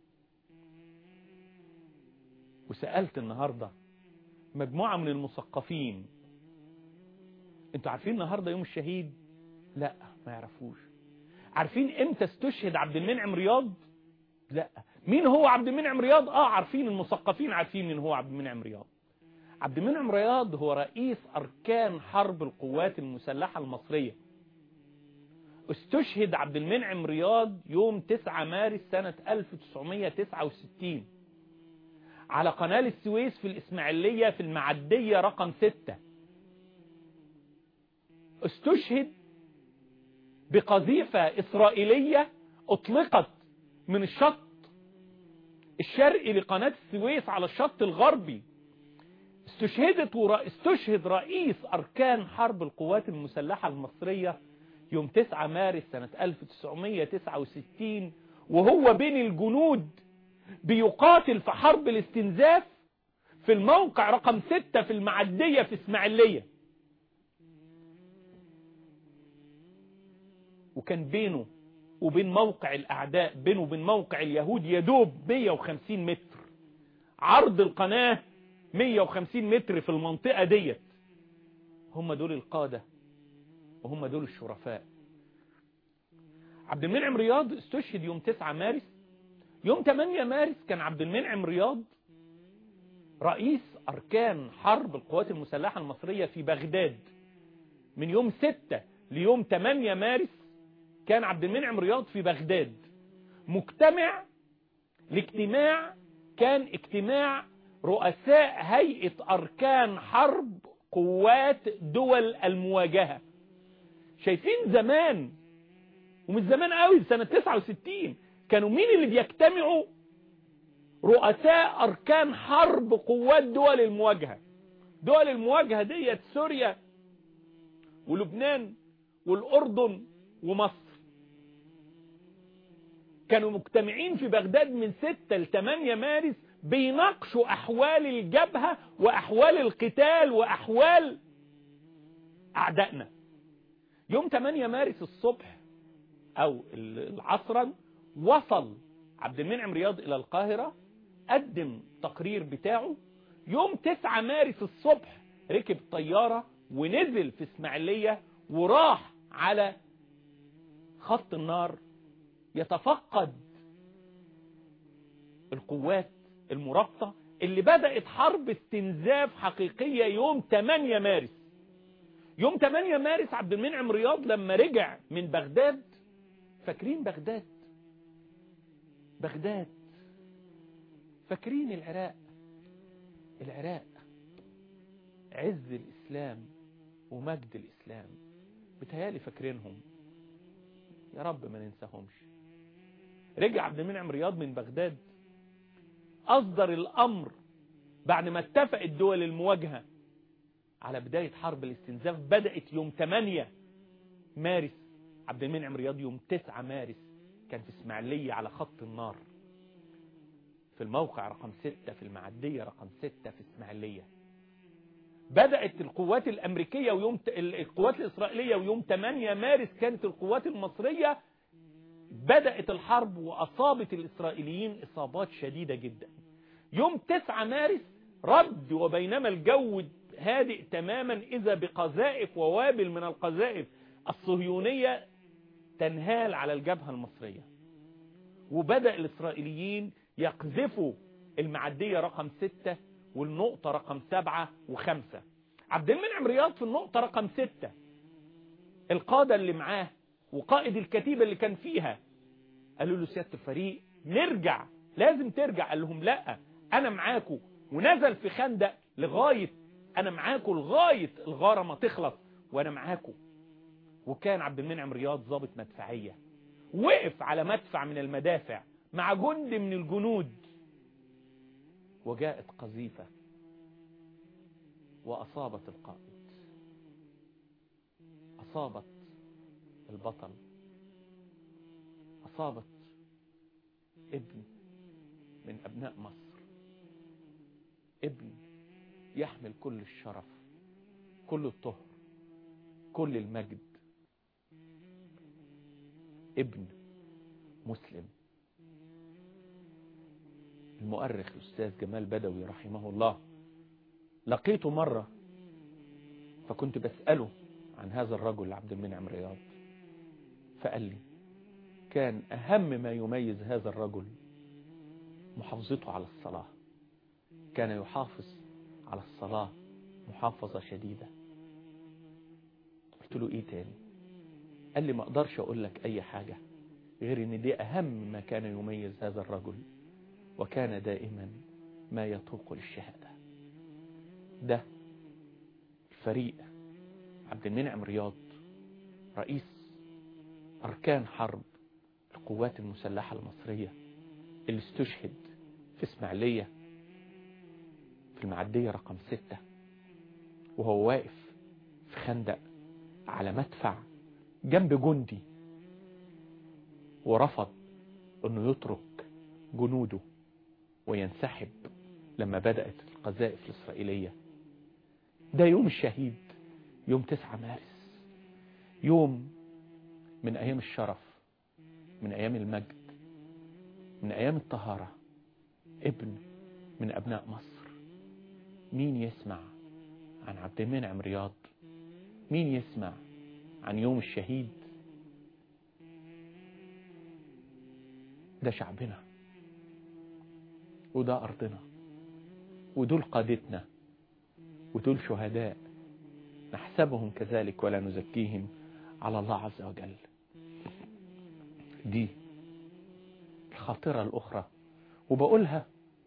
Speaker 2: وسألت النهاردة مجموعة من المثقفين انتوا عارفين النهاردة يوم الشهيد لا ما يعرفوش عارفين امتى استشهد عبد المنعم رياض لا مين هو عبد المنعم رياض اه عارفين المثقفين عارفين مين هو عبد المنعم رياض عبد المنعم رياض هو رئيس اركان حرب القوات المسلحة المصرية استشهد عبد المنعم رياض يوم 9 مارس سنة 1969 على قناة السويس في الإسماعيلية في المعدية رقم ستة استشهد بقذيفة إسرائيلية أطلقت من الشط الشرقي لقناة السويس على الشط الغربي استشهدت ورا... استشهد رئيس أركان حرب القوات المسلحة المصرية يوم 9 مارس سنة 1969 وهو بين الجنود بيقاتل في حرب الاستنزاف في الموقع رقم 6 في المعدية في اسماعيلية وكان بينه وبين موقع الأعداء بينه وبين موقع اليهود يدوب 150 متر عرض القناة 150 متر في المنطقة ديت هم دول القادة وهم دول الشرفاء عبد المنعم رياض استشهد يوم 9 مارس يوم 8 مارس كان عبد المنعم رياض رئيس أركان حرب القوات المسلحة المصرية في بغداد من يوم 6 ليوم 8 مارس كان عبد المنعم رياض في بغداد مجتمع الاجتماع كان اجتماع رؤساء هيئة أركان حرب قوات دول المواجهة شايفين زمان ومش زمان قوي سنة 69 كانوا مين اللي بيجتمعوا رؤساء أركان حرب قوات دول المواجهة دول المواجهة ديت سوريا ولبنان والأردن ومصر كانوا مجتمعين في بغداد من 6 ل 8 مارس بيناقشوا أحوال الجبهة وأحوال القتال وأحوال أعدائنا يوم 8 مارس الصبح أو العصرا وصل عبد المنعم رياض إلى القاهرة قدم تقرير بتاعه يوم 9 مارس الصبح ركب طيارة ونزل في اسماعيلية وراح على خط النار يتفقد القوات المرابطة اللي بدأت حرب استنزاف حقيقية يوم 8 مارس يوم 8 مارس عبد المنعم رياض لما رجع من بغداد فاكرين بغداد بغداد فاكرين العراق العراق عز الإسلام ومجد الإسلام بتهيالي فاكرينهم يا رب ما ننساهمش رجع عبد المنعم رياض من بغداد أصدر الأمر بعد ما اتفقت دول المواجهة على بداية حرب الاستنزاف بدأت يوم 8 مارس عبد المنعم رياض يوم 9 مارس كان في اسماعيلية على خط النار في الموقع رقم 6 في المعدية رقم 6 في اسماعيلية بدأت القوات الأمريكية ويوم ت... القوات الإسرائيلية ويوم 8 مارس كانت القوات المصرية بدأت الحرب وأصابت الإسرائيليين إصابات شديدة جدا يوم 9 مارس رد وبينما الجو هادئ تماما إذا بقذائف ووابل من القذائف الصهيونية تنهال على الجبهة المصرية وبدأ الإسرائيليين يقذفوا المعدية رقم 6 والنقطة رقم 7 و5 عبد المنعم رياض في النقطة رقم 6 القادة اللي معاه وقائد الكتيبة اللي كان فيها قالوا له سيادة الفريق نرجع لازم ترجع قال لهم لا انا معاكم ونزل في خندق لغاية انا معاكم لغاية الغارة ما تخلص وانا معاكم وكان عبد المنعم رياض ضابط مدفعية وقف على مدفع من المدافع مع جند من الجنود وجاءت قذيفة وأصابت القائد أصابت البطل أصابت ابن من أبناء مصر ابن يحمل كل الشرف كل الطهر كل المجد ابن مسلم المؤرخ الأستاذ جمال بدوي رحمه الله لقيته مرة فكنت بسأله عن هذا الرجل عبد المنعم رياض فقال لي كان أهم ما يميز هذا الرجل محافظته على الصلاة كان يحافظ على الصلاة محافظة شديدة قلت له ايه تاني قال لي ما اقدرش اقول لك اي حاجة غير ان دي اهم ما كان يميز هذا الرجل وكان دائما ما يتوق للشهادة ده الفريق عبد المنعم رياض رئيس أركان حرب القوات المسلحة المصرية اللي استشهد في اسماعيلية في المعدية رقم ستة وهو واقف في خندق على مدفع جنب جندي ورفض انه يترك جنوده وينسحب لما بدأت القذائف الإسرائيلية ده يوم الشهيد يوم 9 مارس يوم من أيام الشرف من أيام المجد من أيام الطهارة ابن من أبناء مصر مين يسمع عن عبد المنعم رياض مين يسمع عن يوم الشهيد ده شعبنا وده أرضنا ودول قادتنا ودول شهداء نحسبهم كذلك ولا نزكيهم على الله عز وجل دي الخاطرة الأخرى وبقولها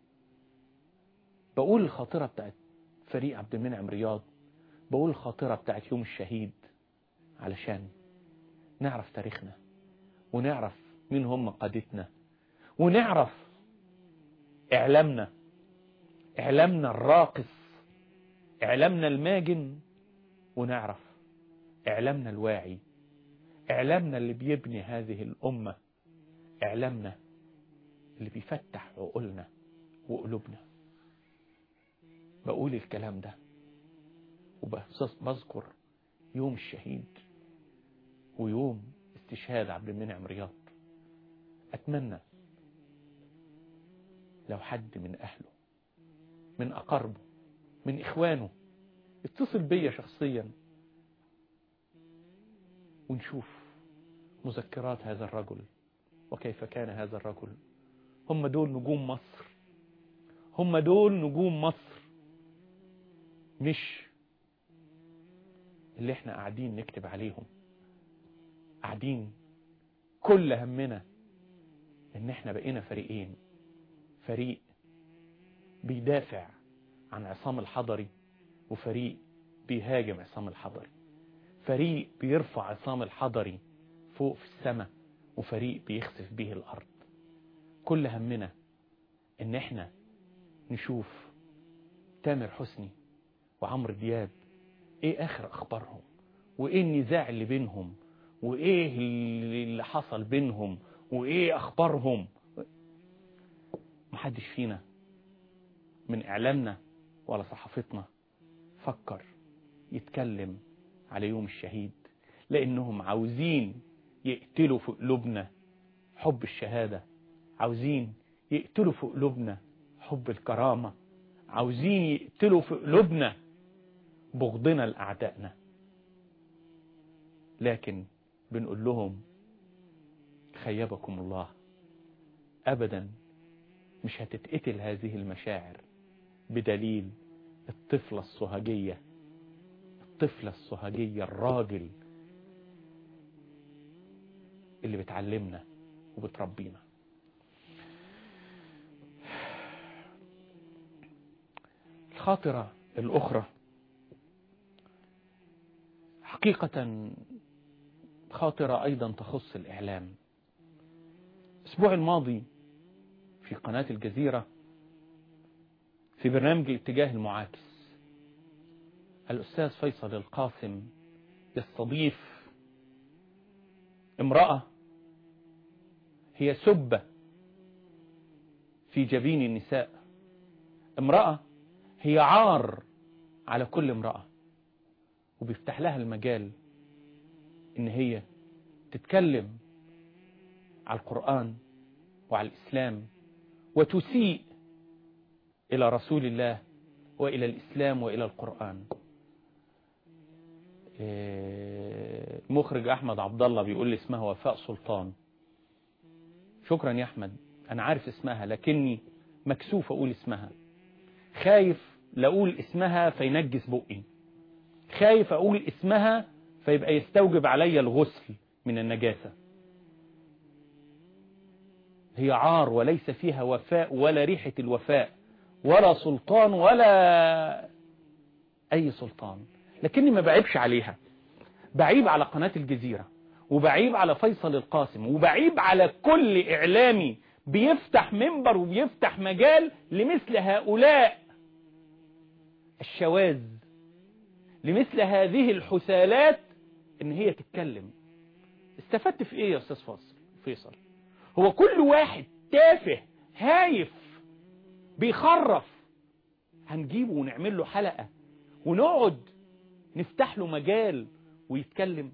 Speaker 2: بقول الخاطرة بتاعت فريق عبد المنعم رياض بقول الخاطرة بتاعت يوم الشهيد علشان نعرف تاريخنا ونعرف مين هم قادتنا ونعرف إعلامنا إعلامنا الراقص إعلامنا الماجن ونعرف إعلامنا الواعي إعلامنا اللي بيبني هذه الأمة إعلامنا اللي بيفتح عقولنا وقلوبنا بقول الكلام ده وبذكر يوم الشهيد ويوم استشهاد عبد المنعم رياض أتمنى لو حد من أهله من أقربه من إخوانه اتصل بيا شخصيا ونشوف مذكرات هذا الرجل وكيف كان هذا الرجل هم دول نجوم مصر هم دول نجوم مصر مش اللي احنا قاعدين نكتب عليهم قاعدين كل همنا ان احنا بقينا فريقين فريق بيدافع عن عصام الحضري وفريق بيهاجم عصام الحضري فريق بيرفع عصام الحضري فوق في السماء وفريق بيخسف به الارض كل همنا ان احنا نشوف تامر حسني وعمرو دياب ايه اخر اخبارهم وايه النزاع اللي بينهم وايه اللي حصل بينهم وايه اخبارهم محدش فينا من اعلامنا ولا صحافتنا فكر يتكلم على يوم الشهيد لانهم عاوزين يقتلوا في قلوبنا حب الشهادة عاوزين يقتلوا في قلوبنا حب الكرامة عاوزين يقتلوا في قلوبنا بغضنا لأعدائنا لكن بنقول لهم خيبكم الله أبدا مش هتتقتل هذه المشاعر بدليل الطفلة الصهجية الطفلة الصهجية الراجل اللي بتعلمنا وبتربينا الخاطرة الأخرى حقيقة خاطرة أيضا تخص الإعلام الأسبوع الماضي في قناة الجزيرة في برنامج الاتجاه المعاكس الأستاذ فيصل القاسم يستضيف امرأة هي سبة في جبين النساء امرأة هي عار على كل امرأة وبيفتح لها المجال ان هي تتكلم على القرآن وعلى الإسلام وتسيء إلى رسول الله وإلى الإسلام وإلى القرآن المخرج أحمد عبد الله بيقول لي اسمها وفاء سلطان شكرا يا أحمد أنا عارف اسمها لكني مكسوف أقول اسمها خايف لأقول اسمها فينجس بقي خايف أقول اسمها فيبقى يستوجب علي الغسل من النجاسة هي عار وليس فيها وفاء ولا ريحة الوفاء ولا سلطان ولا أي سلطان لكني ما بعيبش عليها بعيب على قناة الجزيرة وبعيب على فيصل القاسم وبعيب على كل إعلامي بيفتح منبر وبيفتح مجال لمثل هؤلاء الشواذ لمثل هذه الحثالات ان هي تتكلم استفدت في ايه يا استاذ فاصل فيصل هو كل واحد تافه هايف بيخرف هنجيبه ونعمل له حلقة ونقعد نفتح له مجال ويتكلم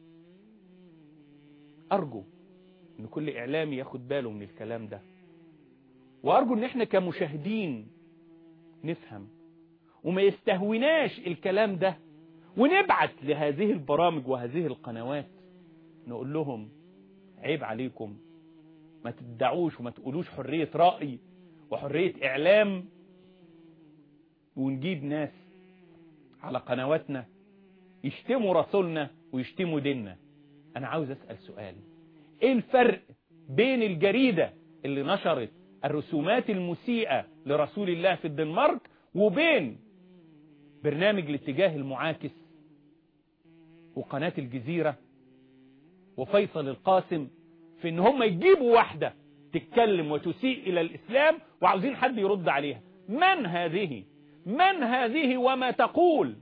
Speaker 2: أرجو ان كل اعلامي ياخد باله من الكلام ده وارجو ان احنا كمشاهدين نفهم وما يستهوناش الكلام ده ونبعت لهذه البرامج وهذه القنوات نقول لهم عيب عليكم ما تدعوش وما تقولوش حرية رأي وحرية إعلام ونجيب ناس على قنواتنا يشتموا رسولنا ويشتموا ديننا أنا عاوز أسأل سؤال إيه الفرق بين الجريدة اللي نشرت الرسومات المسيئة لرسول الله في الدنمارك وبين برنامج الاتجاه المعاكس وقناة الجزيرة وفيصل القاسم في ان هم يجيبوا واحدة تتكلم وتسيء الى الاسلام وعاوزين حد يرد عليها من هذه من هذه وما تقول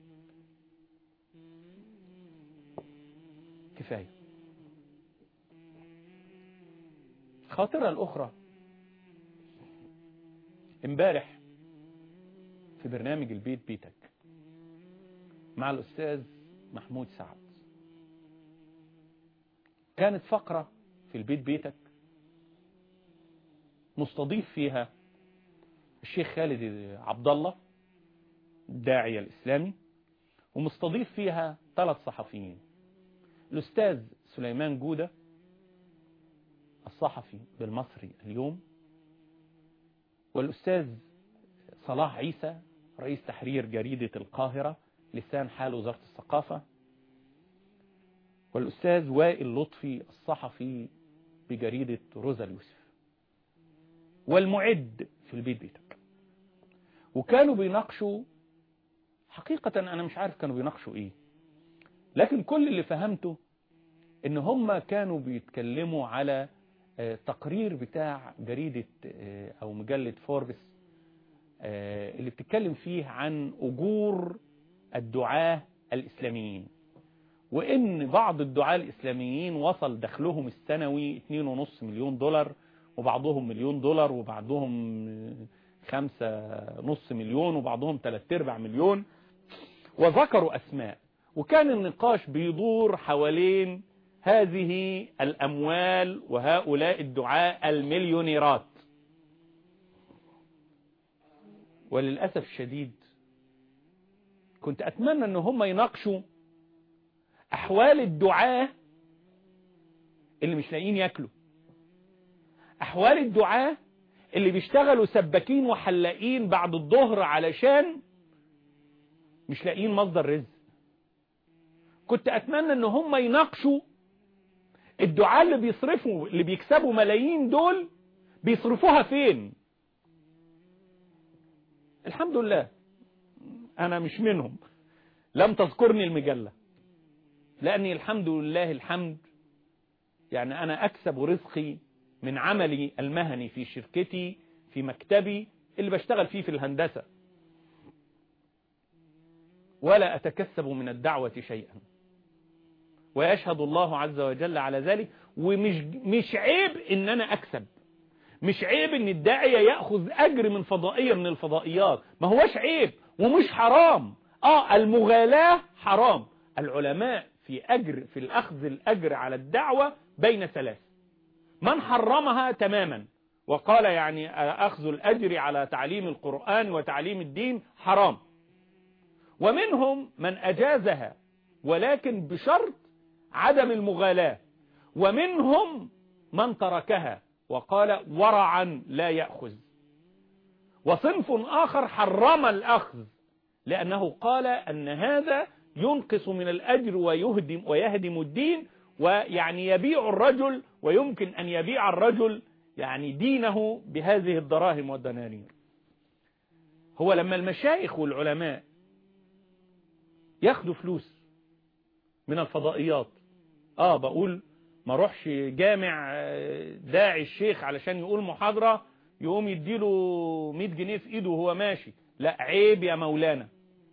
Speaker 2: كفاية الخاطرة الاخرى امبارح في برنامج البيت بيتك مع الأستاذ محمود سعد كانت فقرة في البيت بيتك مستضيف فيها الشيخ خالد عبد الله الداعية الإسلامي ومستضيف فيها ثلاث صحفيين الأستاذ سليمان جودة الصحفي بالمصري اليوم والأستاذ صلاح عيسى رئيس تحرير جريدة القاهرة لسان حال وزارة الثقافة والأستاذ وائل لطفي الصحفي بجريدة روزا اليوسف والمعد في البيت بيتك وكانوا بيناقشوا حقيقة أنا مش عارف كانوا بيناقشوا إيه لكن كل اللي فهمته إن هم كانوا بيتكلموا على تقرير بتاع جريدة أو مجلة فوربس اللي بتتكلم فيه عن أجور الدعاة الإسلاميين وإن بعض الدعاة الإسلاميين وصل دخلهم السنوي 2.5 مليون دولار وبعضهم مليون دولار وبعضهم خمسة نص مليون وبعضهم ثلاث ارباع مليون وذكروا أسماء وكان النقاش بيدور حوالين هذه الأموال وهؤلاء الدعاء المليونيرات وللأسف الشديد كنت أتمنى أن هم يناقشوا أحوال الدعاة اللي مش لاقيين ياكلوا أحوال الدعاة اللي بيشتغلوا سباكين وحلاقين بعد الظهر علشان مش لاقيين مصدر رزق كنت أتمنى أن هم يناقشوا الدعاة اللي بيصرفوا اللي بيكسبوا ملايين دول بيصرفوها فين الحمد لله أنا مش منهم لم تذكرني المجلة لأني الحمد لله الحمد يعني أنا أكسب رزقي من عملي المهني في شركتي في مكتبي اللي بشتغل فيه في الهندسة ولا أتكسب من الدعوة شيئا ويشهد الله عز وجل على ذلك ومش مش عيب ان انا اكسب مش عيب ان الداعية يأخذ اجر من فضائية من الفضائيات ما هوش عيب ومش حرام اه المغالاة حرام العلماء في اجر في الاخذ الاجر على الدعوة بين ثلاث من حرمها تماما وقال يعني اخذ الاجر على تعليم القرآن وتعليم الدين حرام ومنهم من اجازها ولكن بشرط عدم المغالاة ومنهم من تركها وقال ورعا لا يأخذ وصنف آخر حرم الأخذ لأنه قال أن هذا ينقص من الأجر ويهدم, ويهدم الدين ويعني يبيع الرجل ويمكن أن يبيع الرجل يعني دينه بهذه الدراهم والدنانير هو لما المشايخ والعلماء ياخدوا فلوس من الفضائيات اه بقول ما اروحش جامع داعي الشيخ علشان يقول محاضرة يقوم يديله 100 جنيه في ايده وهو ماشي لا عيب يا مولانا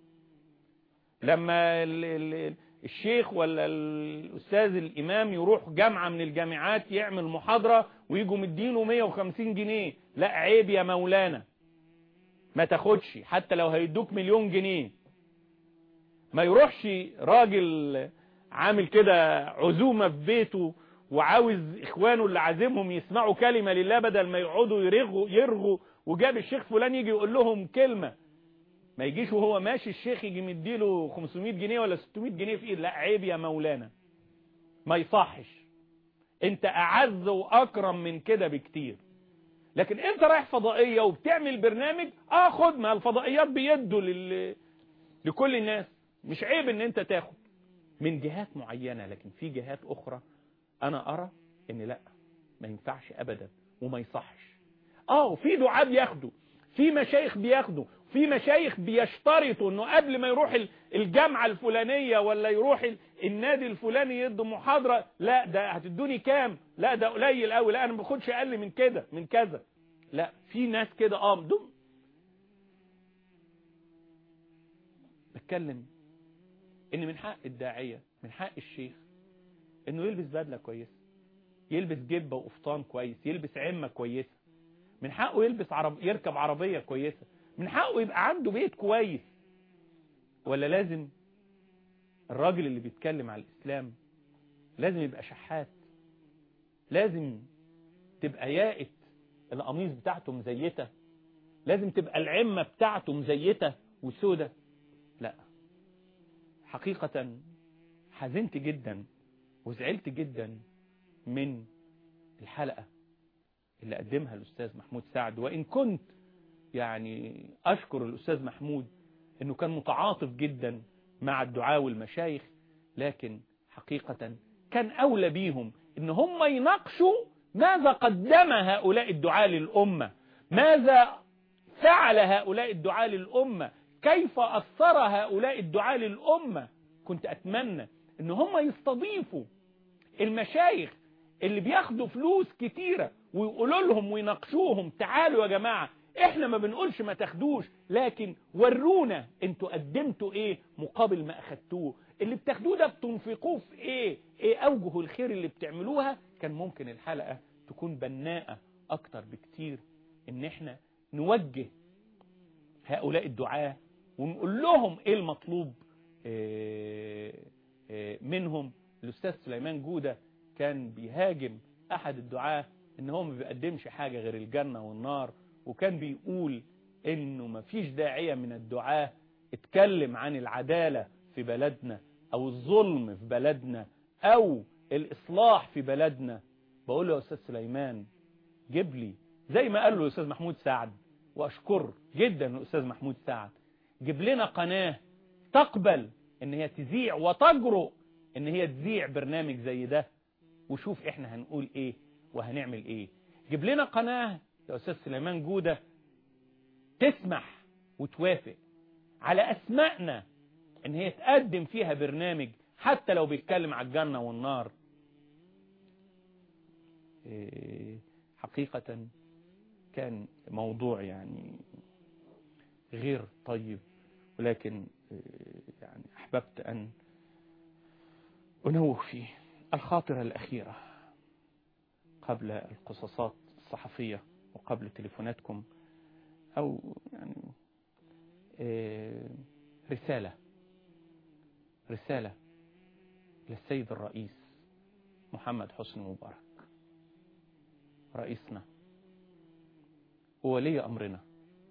Speaker 2: لما ال ال الشيخ ولا الأستاذ الإمام يروح جامعة من الجامعات يعمل محاضرة ويجوا مدينه 150 جنيه لا عيب يا مولانا ما تاخدش حتى لو هيدوك مليون جنيه ما يروحش راجل عامل كده عزومة في بيته وعاوز إخوانه اللي عازمهم يسمعوا كلمة لله بدل ما يقعدوا يرغوا, يرغوا وجاب الشيخ فلان يجي يقول لهم كلمة ما يجيش وهو ماشي الشيخ يجي مديله 500 جنيه ولا 600 جنيه في ايد لا عيب يا مولانا ما يصحش انت اعز واكرم من كده بكتير لكن انت رايح فضائية وبتعمل برنامج اخد ما الفضائيات بيدوا لل... لكل الناس مش عيب ان انت تاخد من جهات معينة لكن في جهات اخرى انا ارى ان لا ما ينفعش ابدا وما يصحش اه وفي دعاء بياخدوا في مشايخ بياخدوا في مشايخ بيشترطوا انه قبل ما يروح الجامعة الفلانية ولا يروح النادي الفلاني يدوا محاضرة لا ده هتدوني كام لا ده قليل قوي لا انا ما باخدش اقل من كده من كذا لا في ناس كده اه دم بتكلم ان من حق الداعية من حق الشيخ انه يلبس بدلة كويسة يلبس جبة وقفطان كويس يلبس عمة كويسة من حقه يلبس عرب يركب عربية كويسة من حقه يبقى عنده بيت كويس ولا لازم الراجل اللي بيتكلم على الإسلام لازم يبقى شحات لازم تبقى يائت القميص بتاعته مزيتة لازم تبقى العمة بتاعته مزيتة وسودة لا حقيقة حزنت جدا وزعلت جدا من الحلقة اللي قدمها الأستاذ محمود سعد وإن كنت يعني أشكر الأستاذ محمود أنه كان متعاطف جدا مع الدعاء والمشايخ لكن حقيقة كان أولى بيهم أن هم يناقشوا ماذا قدم هؤلاء الدعاء للأمة ماذا فعل هؤلاء الدعاء للأمة كيف أثر هؤلاء الدعاء للأمة كنت أتمنى أن هم يستضيفوا المشايخ اللي بياخدوا فلوس كتيرة ويقولوا لهم ويناقشوهم تعالوا يا جماعة احنا ما بنقولش ما تاخدوش لكن ورونا انتوا قدمتوا ايه مقابل ما اخدتوه اللي بتاخدوه ده بتنفقوه في ايه ايه اوجه الخير اللي بتعملوها كان ممكن الحلقة تكون بناءة اكتر بكتير ان احنا نوجه هؤلاء الدعاة ونقول لهم ايه المطلوب إيه إيه منهم الاستاذ سليمان جودة كان بيهاجم احد الدعاة ان هو ما بيقدمش حاجة غير الجنة والنار وكان بيقول انه ما فيش داعية من الدعاة اتكلم عن العدالة في بلدنا او الظلم في بلدنا او الاصلاح في بلدنا بقول له يا استاذ سليمان جيب لي زي ما قال له الاستاذ محمود سعد واشكر جدا الاستاذ محمود سعد جيب لنا قناة تقبل ان هي تذيع وتجرؤ ان هي تذيع برنامج زي ده وشوف احنا هنقول ايه وهنعمل ايه جيب لنا قناة يا أستاذ سليمان جودة تسمح وتوافق على أسمائنا إن هي تقدم فيها برنامج حتى لو بيتكلم على الجنة والنار حقيقة كان موضوع يعني غير طيب ولكن يعني أحببت أن أنوه فيه الخاطرة الأخيرة قبل القصصات الصحفية وقبل تليفوناتكم أو يعني رسالة رسالة للسيد الرئيس محمد حسني مبارك رئيسنا وولي أمرنا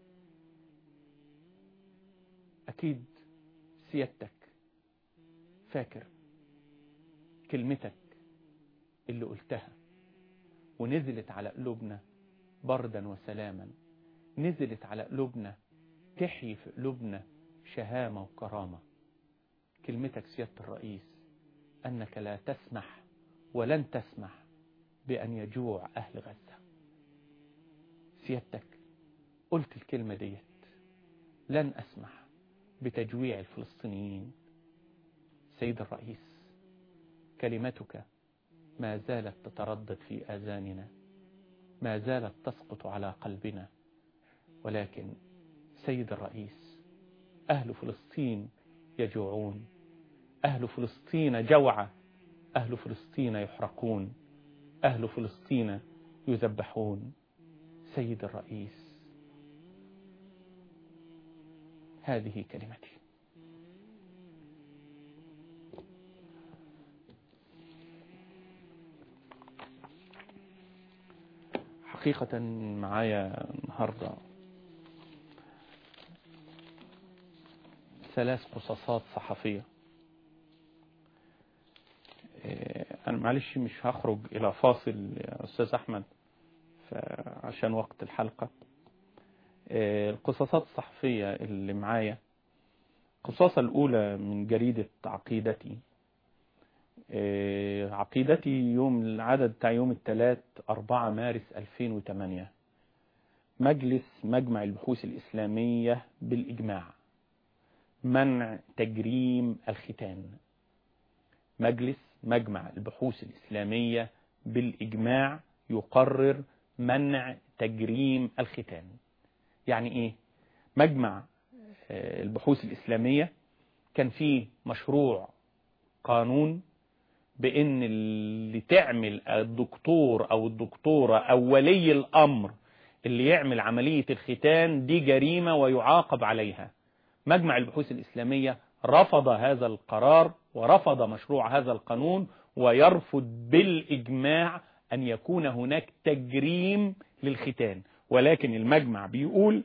Speaker 2: أكيد سيادتك فاكر كلمتك اللي قلتها ونزلت على قلوبنا بردا وسلاما نزلت على قلوبنا تحيي في قلوبنا شهامة وكرامة كلمتك سيادة الرئيس أنك لا تسمح ولن تسمح بأن يجوع أهل غزة سيادتك قلت الكلمة ديت لن أسمح بتجويع الفلسطينيين سيد الرئيس كلمتك ما زالت تتردد في آذاننا ما زالت تسقط على قلبنا ولكن سيد الرئيس أهل فلسطين يجوعون أهل فلسطين جوعى أهل فلسطين يحرقون أهل فلسطين يذبحون سيد الرئيس هذه كلمتي حقيقة معايا النهاردة ثلاث قصصات صحفية أنا معلش مش هخرج إلى فاصل يا أستاذ أحمد عشان وقت الحلقة القصصات الصحفية اللي معايا القصاصة الأولى من جريدة عقيدتي عقيدتي يوم العدد بتاع يوم الثلاث 4 مارس 2008 مجلس مجمع البحوث الإسلامية بالإجماع منع تجريم الختان مجلس مجمع البحوث الإسلامية بالإجماع يقرر منع تجريم الختان يعني إيه مجمع البحوث الإسلامية كان فيه مشروع قانون بان اللي تعمل الدكتور او الدكتورة او ولي الامر اللي يعمل عملية الختان دي جريمة ويعاقب عليها مجمع البحوث الاسلامية رفض هذا القرار ورفض مشروع هذا القانون ويرفض بالاجماع ان يكون هناك تجريم للختان ولكن المجمع بيقول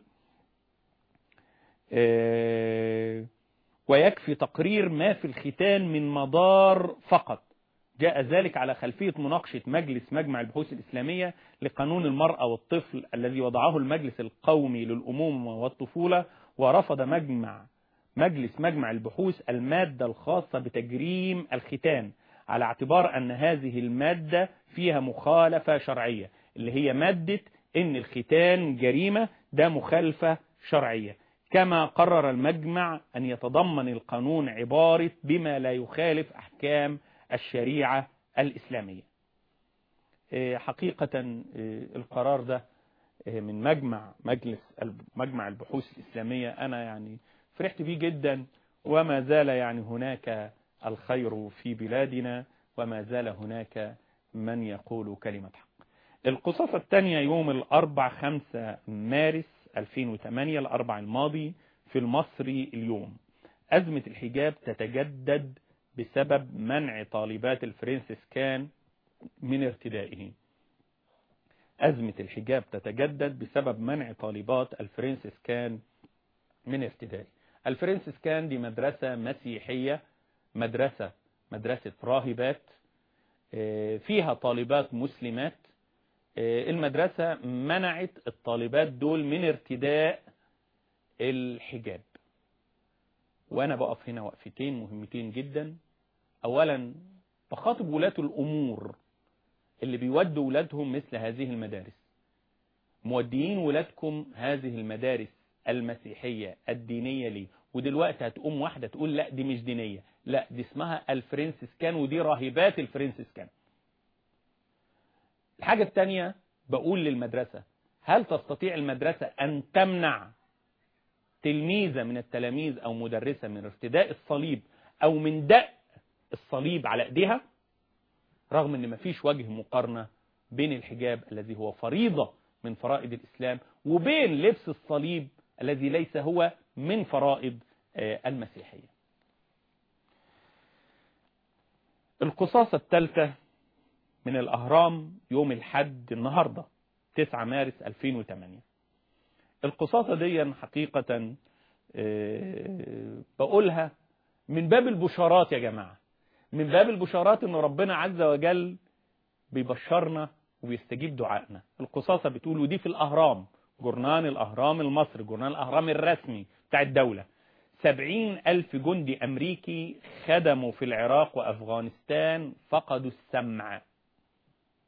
Speaker 2: اه ويكفي تقرير ما في الختان من مدار فقط جاء ذلك على خلفية مناقشة مجلس مجمع البحوث الإسلامية لقانون المرأة والطفل الذي وضعه المجلس القومي للأمومة والطفولة ورفض مجمع مجلس مجمع البحوث المادة الخاصة بتجريم الختان على اعتبار أن هذه المادة فيها مخالفة شرعية اللي هي مادة إن الختان جريمة ده مخالفة شرعية كما قرر المجمع أن يتضمن القانون عبارة بما لا يخالف أحكام الشريعة الإسلامية حقيقة القرار ده من مجمع مجلس مجمع البحوث الإسلامية أنا يعني فرحت بيه جدا وما زال يعني هناك الخير في بلادنا وما زال هناك من يقول كلمة حق القصص الثانية يوم الأربع خمسة مارس 2008 الأربع الماضي في المصري اليوم أزمة الحجاب تتجدد بسبب منع طالبات الفرنسيسكان من ارتدائه أزمة الحجاب تتجدد بسبب منع طالبات الفرنسيسكان من ارتدائه الفرنسيسكان دي مدرسة مسيحية مدرسة مدرسة راهبات فيها طالبات مسلمات المدرسة منعت الطالبات دول من ارتداء الحجاب وانا بقف هنا وقفتين مهمتين جدا اولا بخاطب ولاة الامور اللي بيودوا ولادهم مثل هذه المدارس موديين ولادكم هذه المدارس المسيحية الدينية ليه ودلوقتي هتقوم واحدة تقول لا دي مش دينية لا دي اسمها الفرنسيسكان ودي راهبات الفرنسيسكان الحاجة الثانية بقول للمدرسة هل تستطيع المدرسة أن تمنع تلميذة من التلاميذ أو مدرسة من ارتداء الصليب أو من دق الصليب على ايديها رغم ان مفيش وجه مقارنة بين الحجاب الذي هو فريضة من فرائض الإسلام وبين لبس الصليب الذي ليس هو من فرائض المسيحية القصاصة الثالثة من الأهرام يوم الحد النهاردة 9 مارس 2008 القصاصة دي حقيقة بقولها من باب البشارات يا جماعة من باب البشارات ان ربنا عز وجل بيبشرنا وبيستجيب دعائنا القصاصة بتقول ودي في الأهرام جورنان الأهرام المصري جورنان الأهرام الرسمي بتاع الدولة سبعين ألف جندي أمريكي خدموا في العراق وأفغانستان فقدوا السمع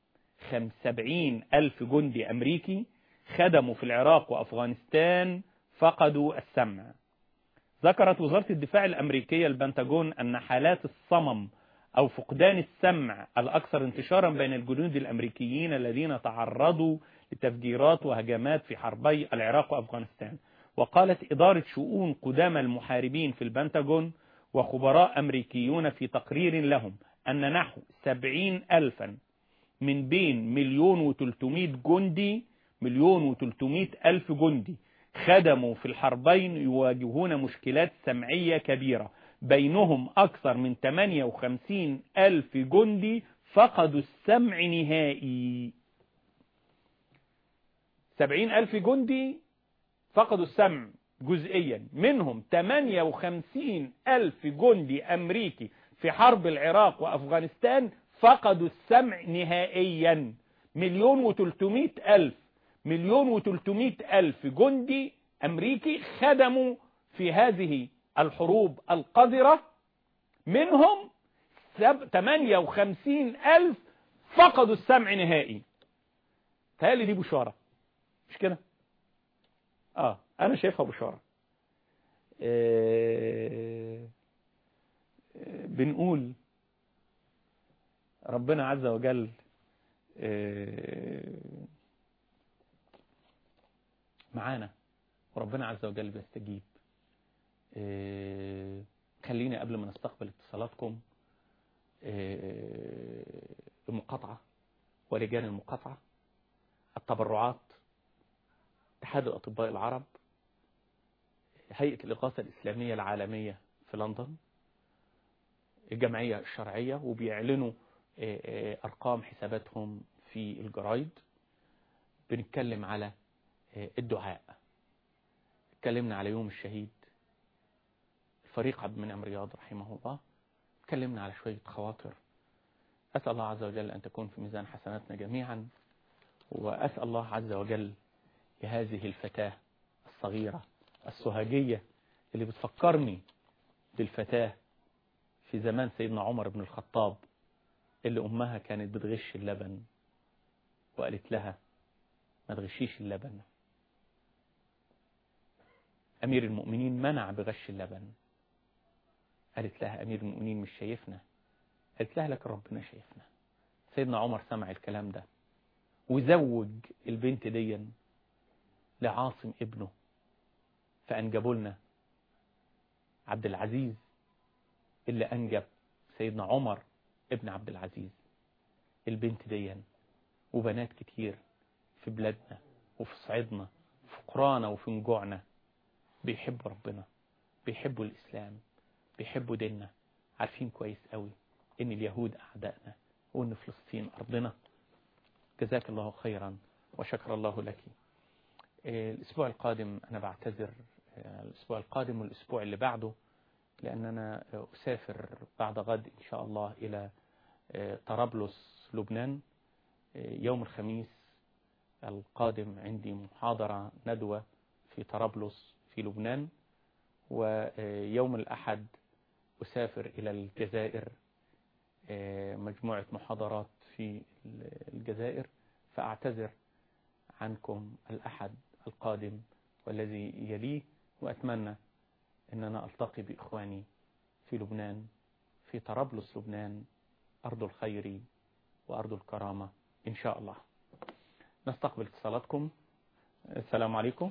Speaker 2: خمس سبعين ألف جندي أمريكي خدموا في العراق وأفغانستان فقدوا السمع ذكرت وزارة الدفاع الأمريكية البنتاجون أن حالات الصمم أو فقدان السمع الأكثر انتشارا بين الجنود الأمريكيين الذين تعرضوا لتفجيرات وهجمات في حربي العراق وأفغانستان وقالت إدارة شؤون قدامى المحاربين في البنتاجون وخبراء أمريكيون في تقرير لهم أن نحو سبعين ألفا من بين مليون وتلتمائة جندي مليون وتلتمائة ألف جندي خدموا في الحربين يواجهون مشكلات سمعية كبيرة بينهم أكثر من 58 ألف جندي فقدوا السمع نهائي 70 ألف جندي فقدوا السمع جزئيا منهم 58 ألف جندي أمريكي في حرب العراق وأفغانستان فقدوا السمع نهائيا مليون وتلتمائة ألف مليون وتلتمائة ألف جندي أمريكي خدموا في هذه الحروب القذرة منهم 58 ألف فقدوا السمع نهائي تهيألي دي بشارة مش كده اه انا شايفها بشارة آه آه بنقول ربنا عز وجل آه معانا وربنا عز وجل بيستجيب خليني قبل ما نستقبل اتصالاتكم المقاطعة ولجان المقاطعة التبرعات اتحاد الأطباء العرب هيئة الإغاثة الإسلامية العالمية في لندن الجمعية الشرعية وبيعلنوا أرقام حساباتهم في الجرايد بنتكلم على الدعاء اتكلمنا على يوم الشهيد الفريق عبد المنعم رياض رحمه الله اتكلمنا على شوية خواطر أسأل الله عز وجل أن تكون في ميزان حسناتنا جميعا وأسأل الله عز وجل لهذه الفتاة الصغيرة السهاجية اللي بتفكرني بالفتاة في زمان سيدنا عمر بن الخطاب اللي أمها كانت بتغش اللبن وقالت لها ما تغشيش اللبن أمير المؤمنين منع بغش اللبن قالت لها أمير المؤمنين مش شايفنا قالت لها لك ربنا شايفنا سيدنا عمر سمع الكلام ده وزوج البنت دي لعاصم ابنه فأنجبوا لنا عبد العزيز اللي أنجب سيدنا عمر ابن عبد العزيز البنت دي وبنات كتير في بلادنا وفي صعيدنا في قرانا وفي نجوعنا بيحبوا ربنا بيحبوا الإسلام بيحبوا ديننا عارفين كويس قوي ان اليهود أعدائنا وان فلسطين أرضنا جزاك الله خيرا وشكر الله لك الأسبوع القادم أنا بعتذر الأسبوع القادم والأسبوع اللي بعده لأن أنا أسافر بعد غد إن شاء الله إلى طرابلس لبنان يوم الخميس القادم عندي محاضرة ندوة في طرابلس في لبنان ويوم الأحد أسافر إلى الجزائر مجموعة محاضرات في الجزائر فأعتذر عنكم الأحد القادم والذي يليه وأتمنى أن أنا ألتقي بإخواني في لبنان في طرابلس لبنان أرض الخير وأرض الكرامة إن شاء الله نستقبل اتصالاتكم السلام عليكم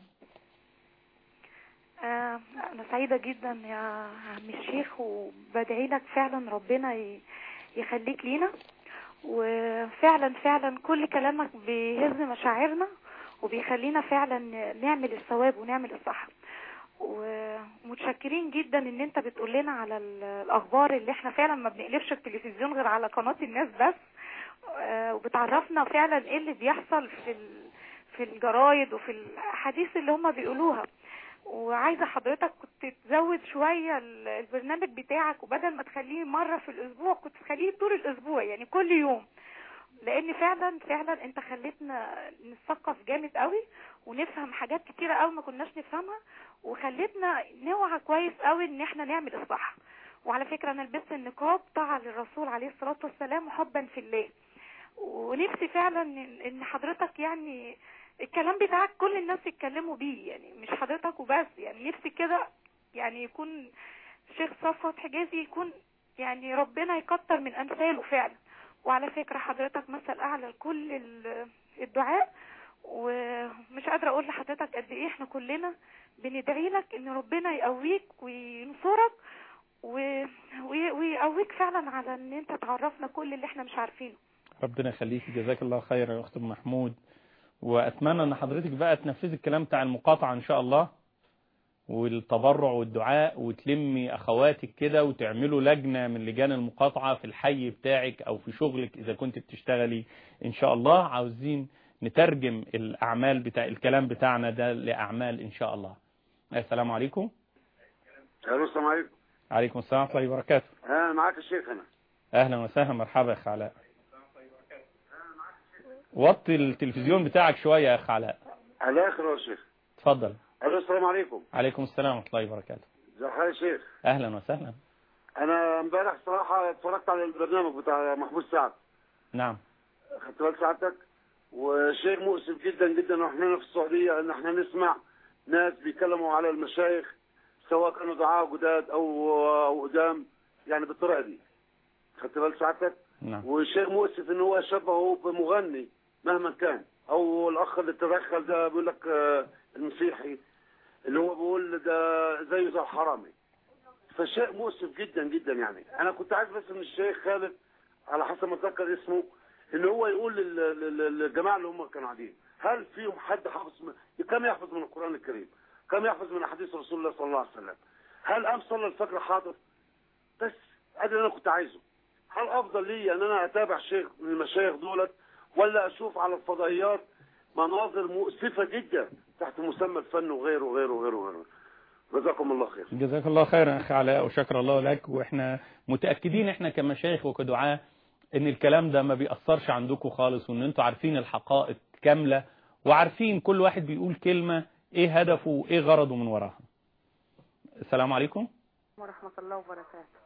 Speaker 3: آه، أنا سعيدة جدا يا عم الشيخ وبدعي لك فعلا ربنا ي- يخليك لينا وفعلا فعلا كل كلامك بيهز مشاعرنا وبيخلينا فعلا نعمل الثواب ونعمل الصح ومتشكرين جدا ان انت بتقول لنا على ال- الاخبار اللي احنا فعلا ما بنقلبش التلفزيون غير على قناة الناس بس آه، وبتعرفنا فعلا ايه اللي بيحصل في ال- في الجرايد وفي الاحاديث اللي هم بيقولوها وعايزه حضرتك كنت تزود شويه ال- البرنامج بتاعك وبدل ما تخليه مره في الاسبوع كنت تخليه طول الاسبوع يعني كل يوم لان فعلا فعلا انت خليتنا نتثقف جامد قوي ونفهم حاجات كتيره قوي ما كناش نفهمها وخليتنا نوعى كويس قوي ان احنا نعمل الصح وعلى فكره انا لبست النقاب طاعه للرسول عليه الصلاه والسلام وحبا في الله ونفسي فعلا ان إن حضرتك يعني الكلام بتاعك كل الناس يتكلموا بيه يعني مش حضرتك وبس يعني نفسي كده يعني يكون شيخ صفوت حجازي يكون يعني ربنا يكتر من امثاله فعلا وعلى فكرة حضرتك مثل اعلى لكل ال- الدعاء ومش قادرة اقول لحضرتك قد ايه احنا كلنا بندعي لك ان ربنا يقويك وينصرك و... وي- ويقويك فعلا على ان انت تعرفنا كل اللي احنا مش عارفينه
Speaker 2: ربنا يخليك جزاك الله خير يا اخت ام محمود واتمنى ان حضرتك بقى تنفذي الكلام بتاع المقاطعه ان شاء الله والتبرع والدعاء وتلمي اخواتك كده وتعملوا لجنه من لجان المقاطعه في الحي بتاعك او في شغلك اذا كنت بتشتغلي ان شاء الله عاوزين نترجم الاعمال بتاع الكلام بتاعنا ده لاعمال ان شاء الله السلام عليكم
Speaker 4: الو السلام عليكم
Speaker 2: عليكم السلام ورحمه الله وبركاته
Speaker 4: انا معاك الشيخ انا
Speaker 2: اهلا وسهلا مرحبا يا اخ علاء وطي التلفزيون بتاعك شويه يا اخ علاء
Speaker 4: على اخر يا شيخ
Speaker 2: اتفضل
Speaker 4: الو السلام عليكم
Speaker 2: عليكم السلام ورحمه الله وبركاته
Speaker 4: ازي حالك يا شيخ
Speaker 2: اهلا وسهلا
Speaker 4: انا امبارح صراحه اتفرجت على البرنامج بتاع محمود سعد
Speaker 2: نعم
Speaker 4: خدت بالك سعادتك وشيء مؤسف جدا جدا واحنا هنا في السعوديه ان احنا نسمع ناس بيتكلموا على المشايخ سواء كانوا دعاة جداد او او قدام يعني بالطريقه دي خدت بالك سعادتك
Speaker 2: نعم
Speaker 4: وشيء مؤسف ان هو شبهه بمغني مهما كان او الاخ اللي تدخل ده بيقول لك آه، المسيحي اللي هو بيقول ده زيه زي الحرامي فشيء مؤسف جدا جدا يعني انا كنت عايز بس من الشيخ خالد على حسب ما اتذكر اسمه ان هو يقول لل- لل- للجماعه اللي هم كانوا قاعدين هل فيهم حد حافظ من كم يحفظ من القران الكريم كم يحفظ من احاديث رسول الله صلى الله عليه وسلم هل قام صلى الفجر حاضر بس ادي اللي انا كنت عايزه هل افضل لي ان انا اتابع شيخ من المشايخ دولت ولا اشوف على الفضائيات مناظر مؤسفه جدا تحت مسمى الفن وغيره وغيره وغيره وغيره جزاكم الله خير
Speaker 2: جزاك الله خيرا يا اخي علاء وشكر الله لك واحنا متاكدين احنا كمشايخ وكدعاة ان الكلام ده ما بيأثرش عندكم خالص وان انتوا عارفين الحقائق كامله وعارفين كل واحد بيقول كلمه ايه هدفه وايه غرضه من وراها السلام عليكم
Speaker 5: ورحمة الله وبركاته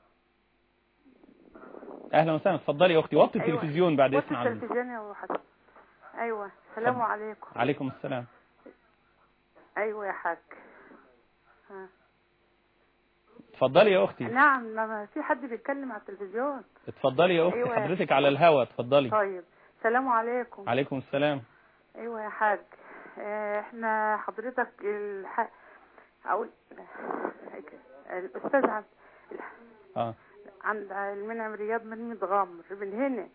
Speaker 2: اهلا وسهلا اتفضلي يا اختي وطي
Speaker 5: أيوة.
Speaker 2: التلفزيون بعد
Speaker 5: وطي
Speaker 2: اسم عزيز
Speaker 5: التلفزيون يا أبو حسن أيوة السلام
Speaker 2: اتفضل.
Speaker 5: عليكم
Speaker 2: عليكم السلام
Speaker 5: أيوة يا حاج ها.
Speaker 2: اتفضلي يا اختي
Speaker 5: نعم ما ما في حد بيتكلم على التلفزيون
Speaker 2: اتفضلي يا اختي
Speaker 5: أيوة.
Speaker 2: حضرتك على الهوا اتفضلي
Speaker 5: طيب السلام عليكم
Speaker 2: عليكم السلام
Speaker 5: أيوة يا حاج آه، احنا حضرتك الح... أقول الأستاذ عبد
Speaker 2: اه
Speaker 5: عند المنعم رياض من متغمر من هنا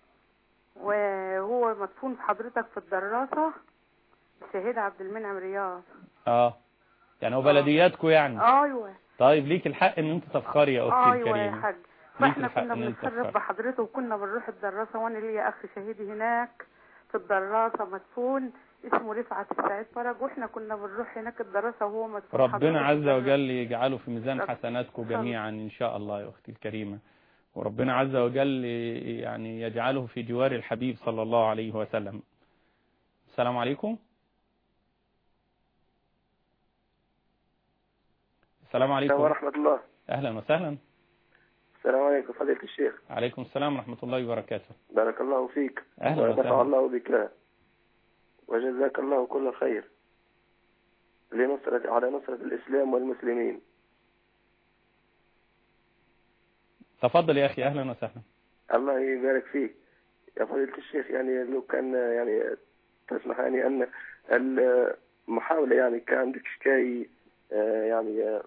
Speaker 5: وهو مدفون في حضرتك في الدراسة الشهيد عبد المنعم رياض
Speaker 2: اه يعني هو بلدياتكم يعني
Speaker 5: ايوه
Speaker 2: طيب ليك الحق ان انت تفخري يا اختي
Speaker 5: ايوه يا
Speaker 2: الكريمه
Speaker 5: حاج
Speaker 2: ليك
Speaker 5: فاحنا
Speaker 2: الحق
Speaker 5: كنا
Speaker 2: ان انت
Speaker 5: بنتشرف
Speaker 2: تفخري
Speaker 5: بحضرته وكنا بنروح الدراسة وانا ليا اخ شهيد هناك في الدراسة مدفون اسمه رفعت السعيد فرج واحنا كنا بنروح هناك الدراسة وهو مدفون
Speaker 2: ربنا
Speaker 5: حضرتك
Speaker 2: عز
Speaker 5: في الدراسة.
Speaker 2: وجل يجعله في ميزان
Speaker 5: رب-
Speaker 2: حسناتكم
Speaker 5: إن شاء الله.
Speaker 2: جميعا ان شاء الله يا اختي الكريمه وربنا عز وجل يعني يجعله في جوار الحبيب صلى الله عليه وسلم السلام عليكم السلام عليكم
Speaker 6: ورحمة الله
Speaker 2: اهلا وسهلا
Speaker 6: السلام عليكم فضيلة الشيخ
Speaker 2: عليكم السلام ورحمه الله وبركاته
Speaker 6: بارك الله فيك
Speaker 2: أهلا
Speaker 6: ونفع
Speaker 2: وسهلا.
Speaker 6: الله بك وجزاك الله كل خير لنصرة على نصرة الإسلام والمسلمين
Speaker 2: تفضل يا اخي اهلا وسهلا
Speaker 6: الله يبارك فيك يا فضيلة الشيخ يعني لو كان يعني تسمح يعني أن المحاولة يعني كان عندك شكاية آه، يعني آه،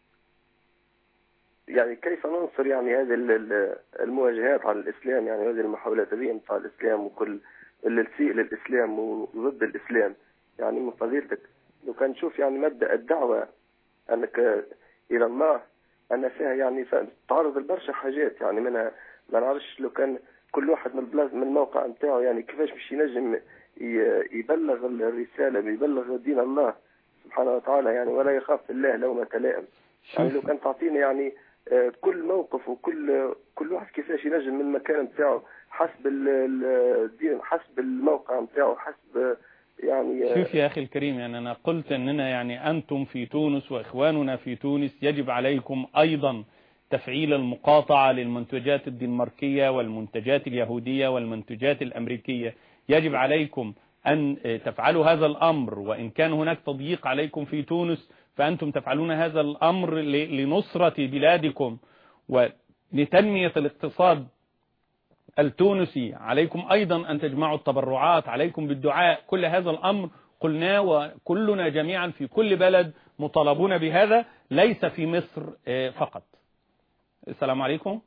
Speaker 6: يعني كيف ننصر يعني هذه ال- ال- المواجهات على الإسلام يعني هذه المحاولات هذه على الإسلام وكل اللي تسيء للإسلام وضد الإسلام يعني من فضيلتك لو كان نشوف يعني مبدأ الدعوة أنك إلى الله أن فيها يعني تعرض لبرشا حاجات يعني منها ما نعرفش لو كان كل واحد من البلاد من الموقع نتاعو يعني كيفاش باش ينجم ي- يبلغ الرسالة يبلغ دين الله سبحانه وتعالى يعني ولا يخاف في الله لومة لائم يعني لو
Speaker 2: شوف
Speaker 6: كان تعطينا يعني آه، كل موقف وكل كل واحد كيفاش ينجم من المكان نتاعو حسب ال- ال- الدين حسب الموقع نتاعو حسب آه، يعني آه،
Speaker 2: شوف يا أخي الكريم يعني أنا قلت أننا يعني أنتم في تونس وإخواننا في تونس يجب عليكم أيضا تفعيل المقاطعة للمنتجات الدنماركية والمنتجات اليهودية والمنتجات الأمريكية يجب عليكم أن تفعلوا هذا الأمر وإن كان هناك تضييق عليكم في تونس فأنتم تفعلون هذا الأمر ل- لنصرة بلادكم ولتنمية الاقتصاد التونسي عليكم أيضا أن تجمعوا التبرعات عليكم بالدعاء كل هذا الأمر قلناه وكلنا جميعا في كل بلد مطالبون بهذا ليس في مصر آه، فقط السلام عليكم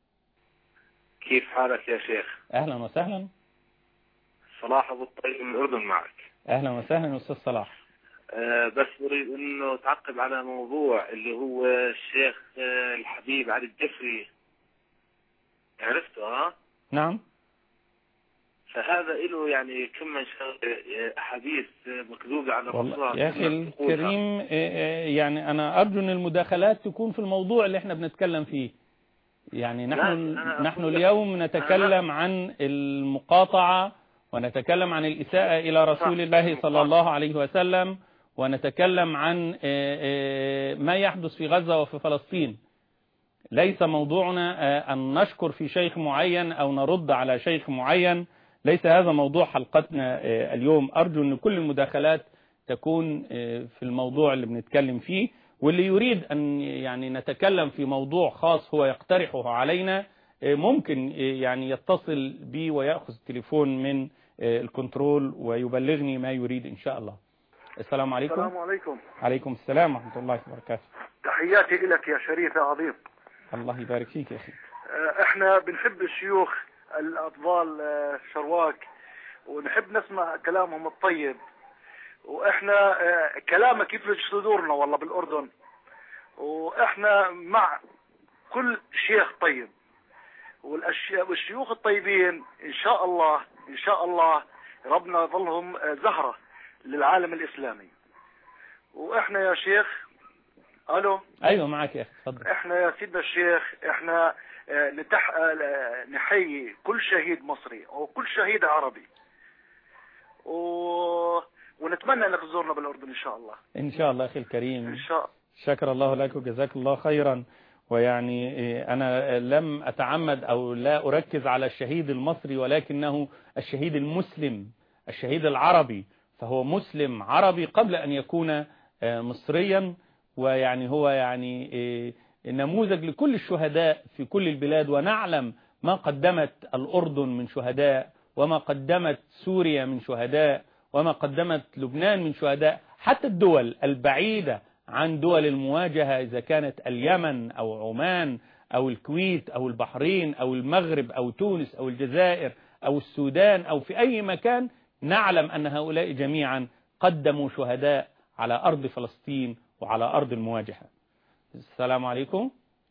Speaker 7: كيف حالك يا شيخ
Speaker 2: أهلا وسهلا
Speaker 7: صلاح أبو الطيب من الأردن معك
Speaker 2: أهلا وسهلا أستاذ صلاح
Speaker 7: أه بس أريد أنه تعقب على موضوع اللي هو الشيخ آه، الحبيب علي الجفري عرفته ها
Speaker 2: نعم
Speaker 7: فهذا له يعني كم من شغلة آه، أحاديث آه، مكذوبة على
Speaker 2: والله
Speaker 7: الرسول
Speaker 2: يا أخي الكريم آه، آه، يعني أنا أرجو أن المداخلات تكون في الموضوع اللي احنا بنتكلم فيه يعني
Speaker 7: لا،
Speaker 2: نحن
Speaker 7: أنا
Speaker 2: نحن
Speaker 7: أقول لك-
Speaker 2: اليوم نتكلم عن المقاطعة ونتكلم عن الإساءة إلى رسول
Speaker 7: صح،
Speaker 2: الله صلى
Speaker 7: المقاطعة.
Speaker 2: الله عليه وسلم ونتكلم عن آه، آه، ما يحدث في غزة وفي فلسطين ليس موضوعنا آه، أن نشكر في شيخ معين أو نرد على شيخ معين ليس هذا موضوع حلقتنا آه، اليوم أرجو أن كل المداخلات تكون آه، في الموضوع اللي بنتكلم فيه واللي يريد أن يعني نتكلم في موضوع خاص هو يقترحه علينا آه، ممكن آه، يعني يتصل بي ويأخذ التليفون من آه، الكنترول ويبلغني ما يريد إن شاء الله السلام عليكم
Speaker 8: السلام عليكم
Speaker 2: عليكم السلام ورحمة الله وبركاته
Speaker 8: تحياتي لك يا شريف يا عظيم
Speaker 2: الله يبارك فيك يا أخي
Speaker 8: آه، احنا بنحب الشيوخ الاطفال آه، شرواك ونحب نسمع كلامهم الطيب واحنا آه، كلامك يفرج صدورنا والله بالاردن واحنا مع كل شيخ طيب والأشياء والشيوخ الطيبين ان شاء الله ان شاء الله ربنا يظلهم آه، زهرة للعالم الاسلامي واحنا يا شيخ الو
Speaker 2: أيوة معك يا أخي تفضل
Speaker 8: احنا يا سيدنا الشيخ احنا آه، نتح... آه، نحيي كل شهيد مصري او كل شهيد عربي و... ونتمنى انك تزورنا بالاردن ان شاء الله
Speaker 2: إن شاء الله أخي الكريم
Speaker 8: ان شاء
Speaker 2: شكر الله لك وجزاك الله خيرا ويعني إيه، أنا لم أتعمد أو لا أركز على الشهيد المصري ولكنه الشهيد المسلم الشهيد العربي فهو مسلم عربي قبل أن يكون آه، مصريا ويعني هو يعني إيه، نموذج لكل الشهداء في كل البلاد ونعلم ما قدمت الأردن من شهداء وما قدمت سوريا من شهداء وما قدمت لبنان من شهداء حتى الدول البعيدة عن دول المواجهة إذا كانت اليمن أو عمان أو الكويت أو البحرين أو المغرب أو تونس أو الجزائر أو السودان أو في أي مكان نعلم أن هؤلاء جميعا قدموا شهداء على أرض فلسطين وعلى أرض المواجهة السلام عليكم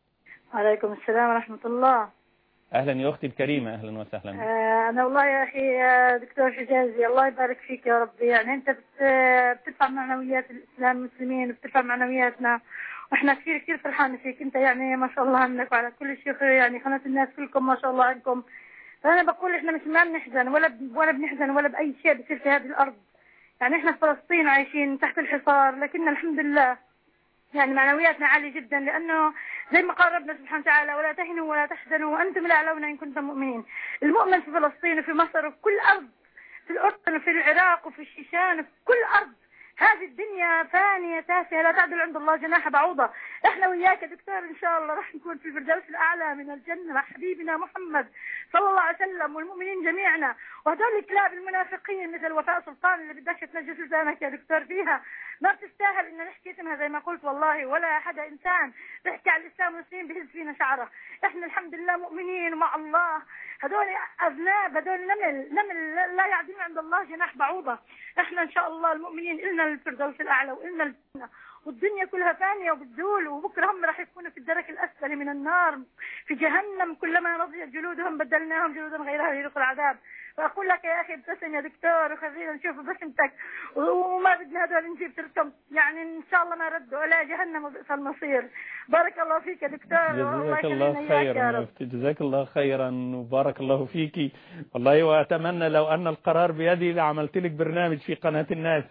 Speaker 9: وعليكم السلام ورحمة الله
Speaker 2: أهلا يا أختي الكريمة أهلا وسهلا
Speaker 9: آه، أنا والله يا أخي يا دكتور حجازي الله يبارك فيك يا رب يعني أنت بت- بترفع معنويات الإسلام المسلمين وبترفع معنوياتنا وإحنا كثير كثير فرحانة فيك أنت يعني ما شاء الله عنك وعلى كل الشيوخ يعني قناة الناس كلكم ما شاء الله عنكم فأنا بقول إحنا مش ما بنحزن ولا ب- ولا بنحزن ولا بأي شيء بيصير في هذه الأرض يعني إحنا في فلسطين عايشين تحت الحصار لكن الحمد لله يعني معنوياتنا عالية جدا لأنه زي ما قال ربنا سبحانه وتعالى ولا تهنوا ولا تحزنوا وأنتم الأعلون إن كنتم مؤمنين المؤمن في فلسطين وفي مصر وفي كل أرض في الأردن وفي العراق وفي الشيشان وفي كل أرض هذه الدنيا فانية تافهة لا تعدل عند الله جناح بعوضة احنا وياك يا دكتور ان شاء الله راح نكون في الفردوس الاعلى من الجنة مع حبيبنا محمد صلى الله عليه وسلم والمؤمنين جميعنا وهذول الكلاب المنافقين مثل وفاء سلطان اللي بدكش تنجس لسانك يا دكتور فيها ما بتستاهل ان نحكي اسمها زي ما قلت والله ولا حدا انسان بيحكي على الاسلام والمسلمين بهز فينا شعره احنا الحمد لله مؤمنين مع الله هذول اذناب هذول نمل نمل لا- لا يعدون عند الله جناح بعوضه احنا ان شاء الله المؤمنين النا الفردوس الاعلى والنا الجنه والدنيا كلها فانية وبتزول وبكرة هم راح يكونوا في الدرك الأسفل من النار في جهنم كلما رضيت جلودهم بدلناهم جلودا غيرها ليذوقوا العذاب فأقول لك يا أخي ابتسم يا دكتور وخلينا نشوف بسمتك وما بدنا هذول نجيب تركم يعني إن شاء الله ما ردوا إلى جهنم وبئس المصير بارك الله فيك يا دكتور والله
Speaker 2: جزاك
Speaker 9: يخلينا
Speaker 2: الله
Speaker 9: إياك يا
Speaker 2: خيرا
Speaker 9: رب
Speaker 2: أختي جزاك الله خيرا وبارك الله فيك والله وأتمنى لو أن القرار بيدي لعملت لك برنامج في قناة الناس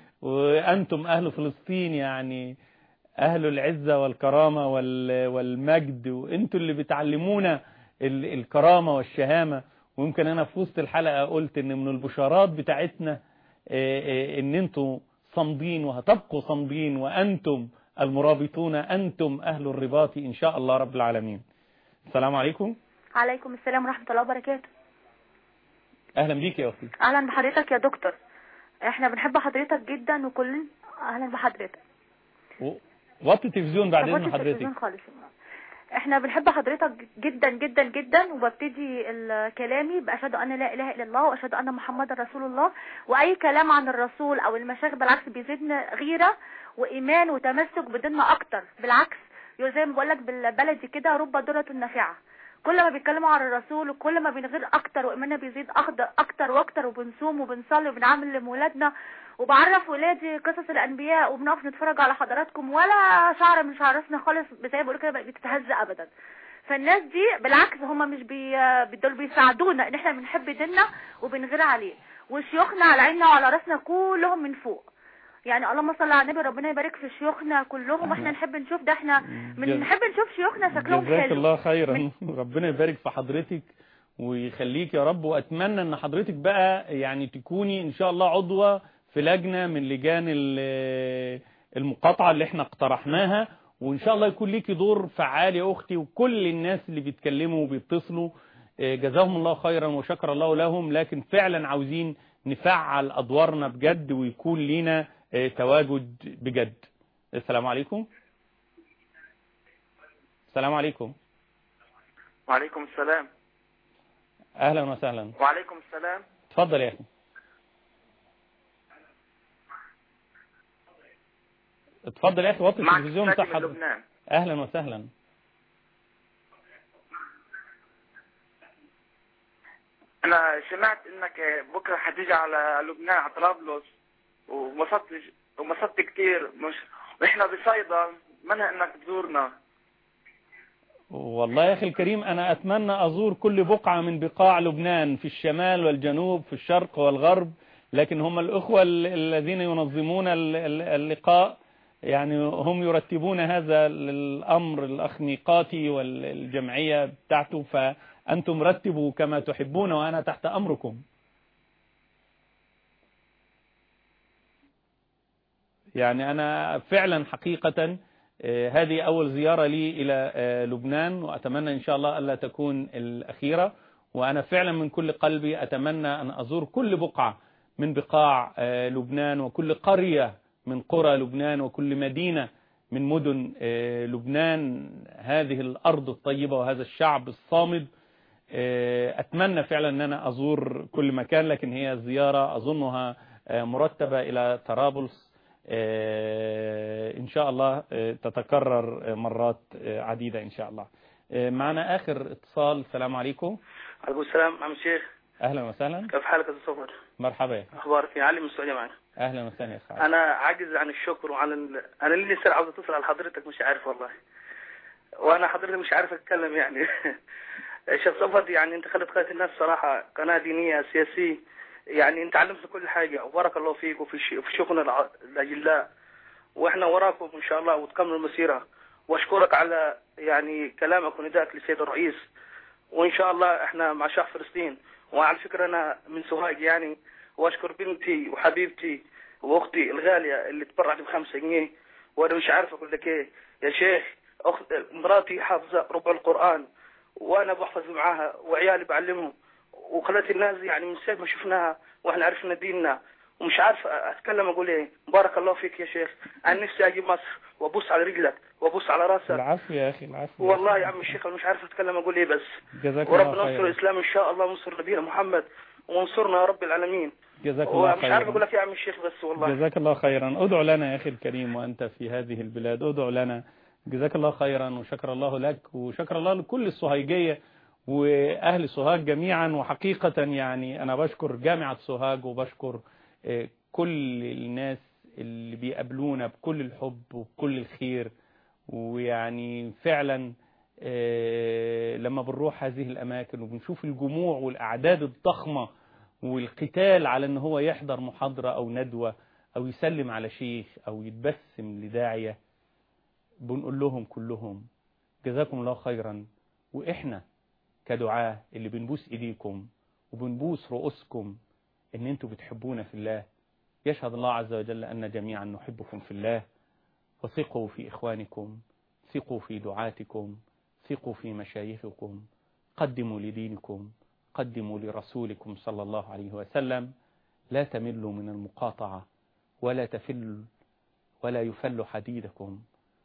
Speaker 2: وأنتم أهل فلسطين يعني أهل العزة والكرامة وال- والمجد وأنتم اللي بتعلمونا ال- الكرامة والشهامة ويمكن أنا في وسط الحلقة قلت إن من البشارات بتاعتنا آه، آه، ان انتم صامدين وهتبقوا صامدين وانتم المرابطون انتم اهل الرباط ان شاء الله رب العالمين السلام عليكم
Speaker 10: عليكم السلام ورحمة الله وبركاته
Speaker 2: اهلا بيك يا اختي
Speaker 10: اهلا بحضرتك يا دكتور احنا بنحب حضرتك جدا وكل اهلا بحضرتك
Speaker 2: و- وطي التلفزيون بعد
Speaker 10: ما
Speaker 2: اذن
Speaker 10: كنتش
Speaker 2: حضرتك
Speaker 10: تلفزيون خالص احنا بنحب حضرتك جدا جدا جدا وببتدي ال- كلامي باشهد ان لا اله الا الله واشهد ان محمدا رسول الله واي كلام عن الرسول او المشايخ بالعكس بيزيدنا غيره وايمان وتمسك بديننا اكتر بالعكس زي ما بقول لك بالبلدي كده رب ضرة نافعه كل ما بيتكلموا عن الرسول وكل ما بنغير اكتر وايماننا بيزيد اكتر اكتر واكتر وبنصوم وبنصلي وبنعمل لولادنا وبعرف ولادي قصص الانبياء وبنقف نتفرج على حضراتكم ولا شعر من شعراتنا خالص زي ما بيقولوا كده بتتهز ابدا فالناس دي بالعكس هم مش بي دول بيساعدونا ان احنا بنحب ديننا وبنغير عليه وشيوخنا على عيننا وعلى راسنا كلهم من فوق يعني اللهم صل على النبي ربنا يبارك في شيوخنا كلهم واحنا نحب نشوف ده احنا من
Speaker 2: جز-
Speaker 10: نحب نشوف شيوخنا شكلهم
Speaker 2: جزاك
Speaker 10: حلو
Speaker 2: الله خيرا ربنا يبارك في حضرتك ويخليك يا رب واتمنى ان حضرتك بقى يعني تكوني ان شاء الله عضوة في لجنة من لجان ال- المقاطعة اللي احنا اقترحناها وان شاء الله يكون ليكي دور فعال يا اختي وكل الناس اللي بيتكلموا وبيتصلوا آه، جزاهم الله خيرا وشكر الله لهم لكن فعلا عاوزين نفعل ادوارنا بجد ويكون لينا آه، تواجد بجد السلام عليكم السلام عليكم
Speaker 11: وعليكم السلام
Speaker 2: اهلا وسهلا
Speaker 11: وعليكم السلام
Speaker 2: اتفضل يا اخي اتفضل يا اخي وطي
Speaker 11: معك
Speaker 2: التلفزيون
Speaker 11: ساكن
Speaker 2: بتاع
Speaker 11: من
Speaker 2: حضرتك
Speaker 11: لبنان
Speaker 2: اهلا وسهلا
Speaker 11: انا سمعت انك بكره حتيجي على لبنان على طرابلس وانبسطت وانبسطت كثير مش واحنا بصيدا منها انك تزورنا
Speaker 2: والله يا اخي الكريم انا اتمنى ازور كل بقعة من بقاع لبنان في الشمال والجنوب في الشرق والغرب لكن هم الاخوة ال- الذين ينظمون ال- ال- اللقاء يعني هم يرتبون هذا الامر الاخ ميقاتي والجمعية بتاعته فانتم رتبوا كما تحبون وانا تحت امركم يعني أنا فعلا حقيقة آه، هذه أول زيارة لي إلى آه، لبنان وأتمنى إن شاء الله ألا تكون الأخيرة وأنا فعلا من كل قلبي أتمنى أن أزور كل بقعة من بقاع آه، لبنان وكل قرية من قرى لبنان وكل مدينة من مدن آه، لبنان هذه الأرض الطيبة وهذا الشعب الصامد آه، أتمنى فعلا أن أنا أزور كل مكان لكن هي زيارة أظنها آه، مرتبة إلى طرابلس آه، إن شاء الله آه، تتكرر آه، مرات آه، عديدة إن شاء الله آه، معنا آخر اتصال السلام عليكم
Speaker 12: عليكم السلام عم الشيخ
Speaker 2: أهلا وسهلا
Speaker 12: كيف حالك يا أستاذ صفر
Speaker 2: مرحبا يا أخي.
Speaker 12: اخبارك يا علي من السعوديه معك
Speaker 2: أهلا وسهلا يا أخي
Speaker 12: انا عاجز عن الشكر وعن ال... انا اللي لسه عاوز اتصل على حضرتك مش عارف والله وانا حضرتك مش عارف اتكلم يعني شيخ صفد يعني انت خلت قناه الناس صراحه قناه دينيه سياسيه يعني انت علمتنا كل حاجه وبارك الله فيك وفي ش... في شيوخنا الع- الاجلاء واحنا وراكم ان شاء الله وتكملوا المسيره واشكرك على يعني كلامك وندائك للسيد الرئيس وان شاء الله احنا مع شعب فلسطين وعلى فكره انا من سوهاج يعني واشكر بنتي وحبيبتي واختي الغاليه اللي تبرعت بخمسة جنيه وانا مش عارف اقول لك ايه يا شيخ اخت مراتي حافظه ربع القران وانا بحفظ معاها وعيالي بعلمهم وخلت الناس يعني من ساعه ما شفناها واحنا عرفنا ديننا ومش عارف اتكلم اقول ايه بارك الله فيك يا شيخ انا نفسي اجي مصر وابص على رجلك وابص على راسك
Speaker 2: العفو يا أخي العفو
Speaker 12: والله يا عم الشيخ انا مش عارف اتكلم اقول ايه بس
Speaker 2: جزاك
Speaker 12: وربنا
Speaker 2: الله
Speaker 12: ينصر
Speaker 2: خيرا
Speaker 12: الاسلام ان شاء الله وينصر نبينا محمد وانصرنا يا رب العالمين
Speaker 2: جزاك الله
Speaker 12: ومش عارف اقول
Speaker 2: خيرا
Speaker 12: لك يا عم الشيخ بس والله
Speaker 2: جزاك الله خيرا ادعو لنا يا أخي الكريم وأنت في هذه البلاد ادعو لنا جزاك الله خيرا وشكر الله لك وشكر الله لكل السوهاجية وأهل سوهاج جميعا وحقيقة يعني أنا بشكر جامعة سوهاج وبشكر آه، كل الناس اللي بيقابلونا بكل الحب وبكل الخير ويعني فعلا آه، لما بنروح هذه الأماكن وبنشوف الجموع والأعداد الضخمة والقتال على ان هو يحضر محاضرة او ندوة او يسلم على شيخ او يتبسم لداعية بنقول لهم كلهم جزاكم الله خيرا واحنا كدعاة اللي بنبوس ايديكم وبنبوس رؤوسكم ان انتوا بتحبونا في الله يشهد الله عز وجل أن جميعا نحبكم في الله وثقوا في إخوانكم ثقوا في دعاتكم ثقوا في مشايخكم قدموا لدينكم قدموا لرسولكم صلى الله عليه وسلم لا تملوا من المقاطعة ولا تفل ولا يفل حديدكم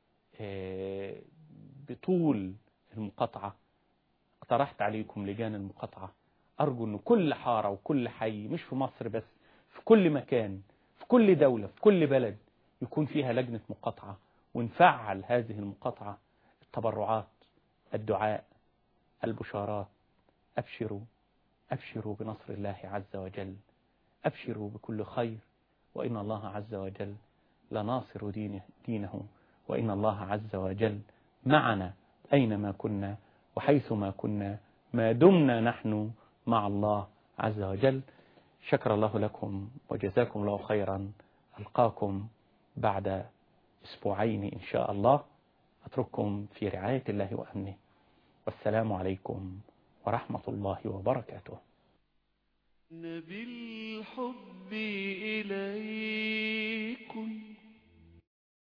Speaker 2: بطول المقاطعة اقترحت عليكم لجان المقاطعة أرجو أن كل حارة وكل حي مش في مصر بس في كل مكان في كل دولة في كل بلد يكون فيها لجنة مقاطعة ونفعل هذه المقاطعة التبرعات الدعاء البشارات أبشروا أبشروا بنصر الله عز وجل أبشروا بكل خير وإن الله عز وجل لناصر دينه, دينه وإن الله عز وجل معنا أينما كنا وحيثما كنا ما دمنا نحن مع الله عز وجل شكر الله لكم وجزاكم الله خيرا ألقاكم بعد أسبوعين إن شاء الله أترككم في رعاية الله وأمنه والسلام عليكم ورحمة الله وبركاته
Speaker 1: بالحب إليك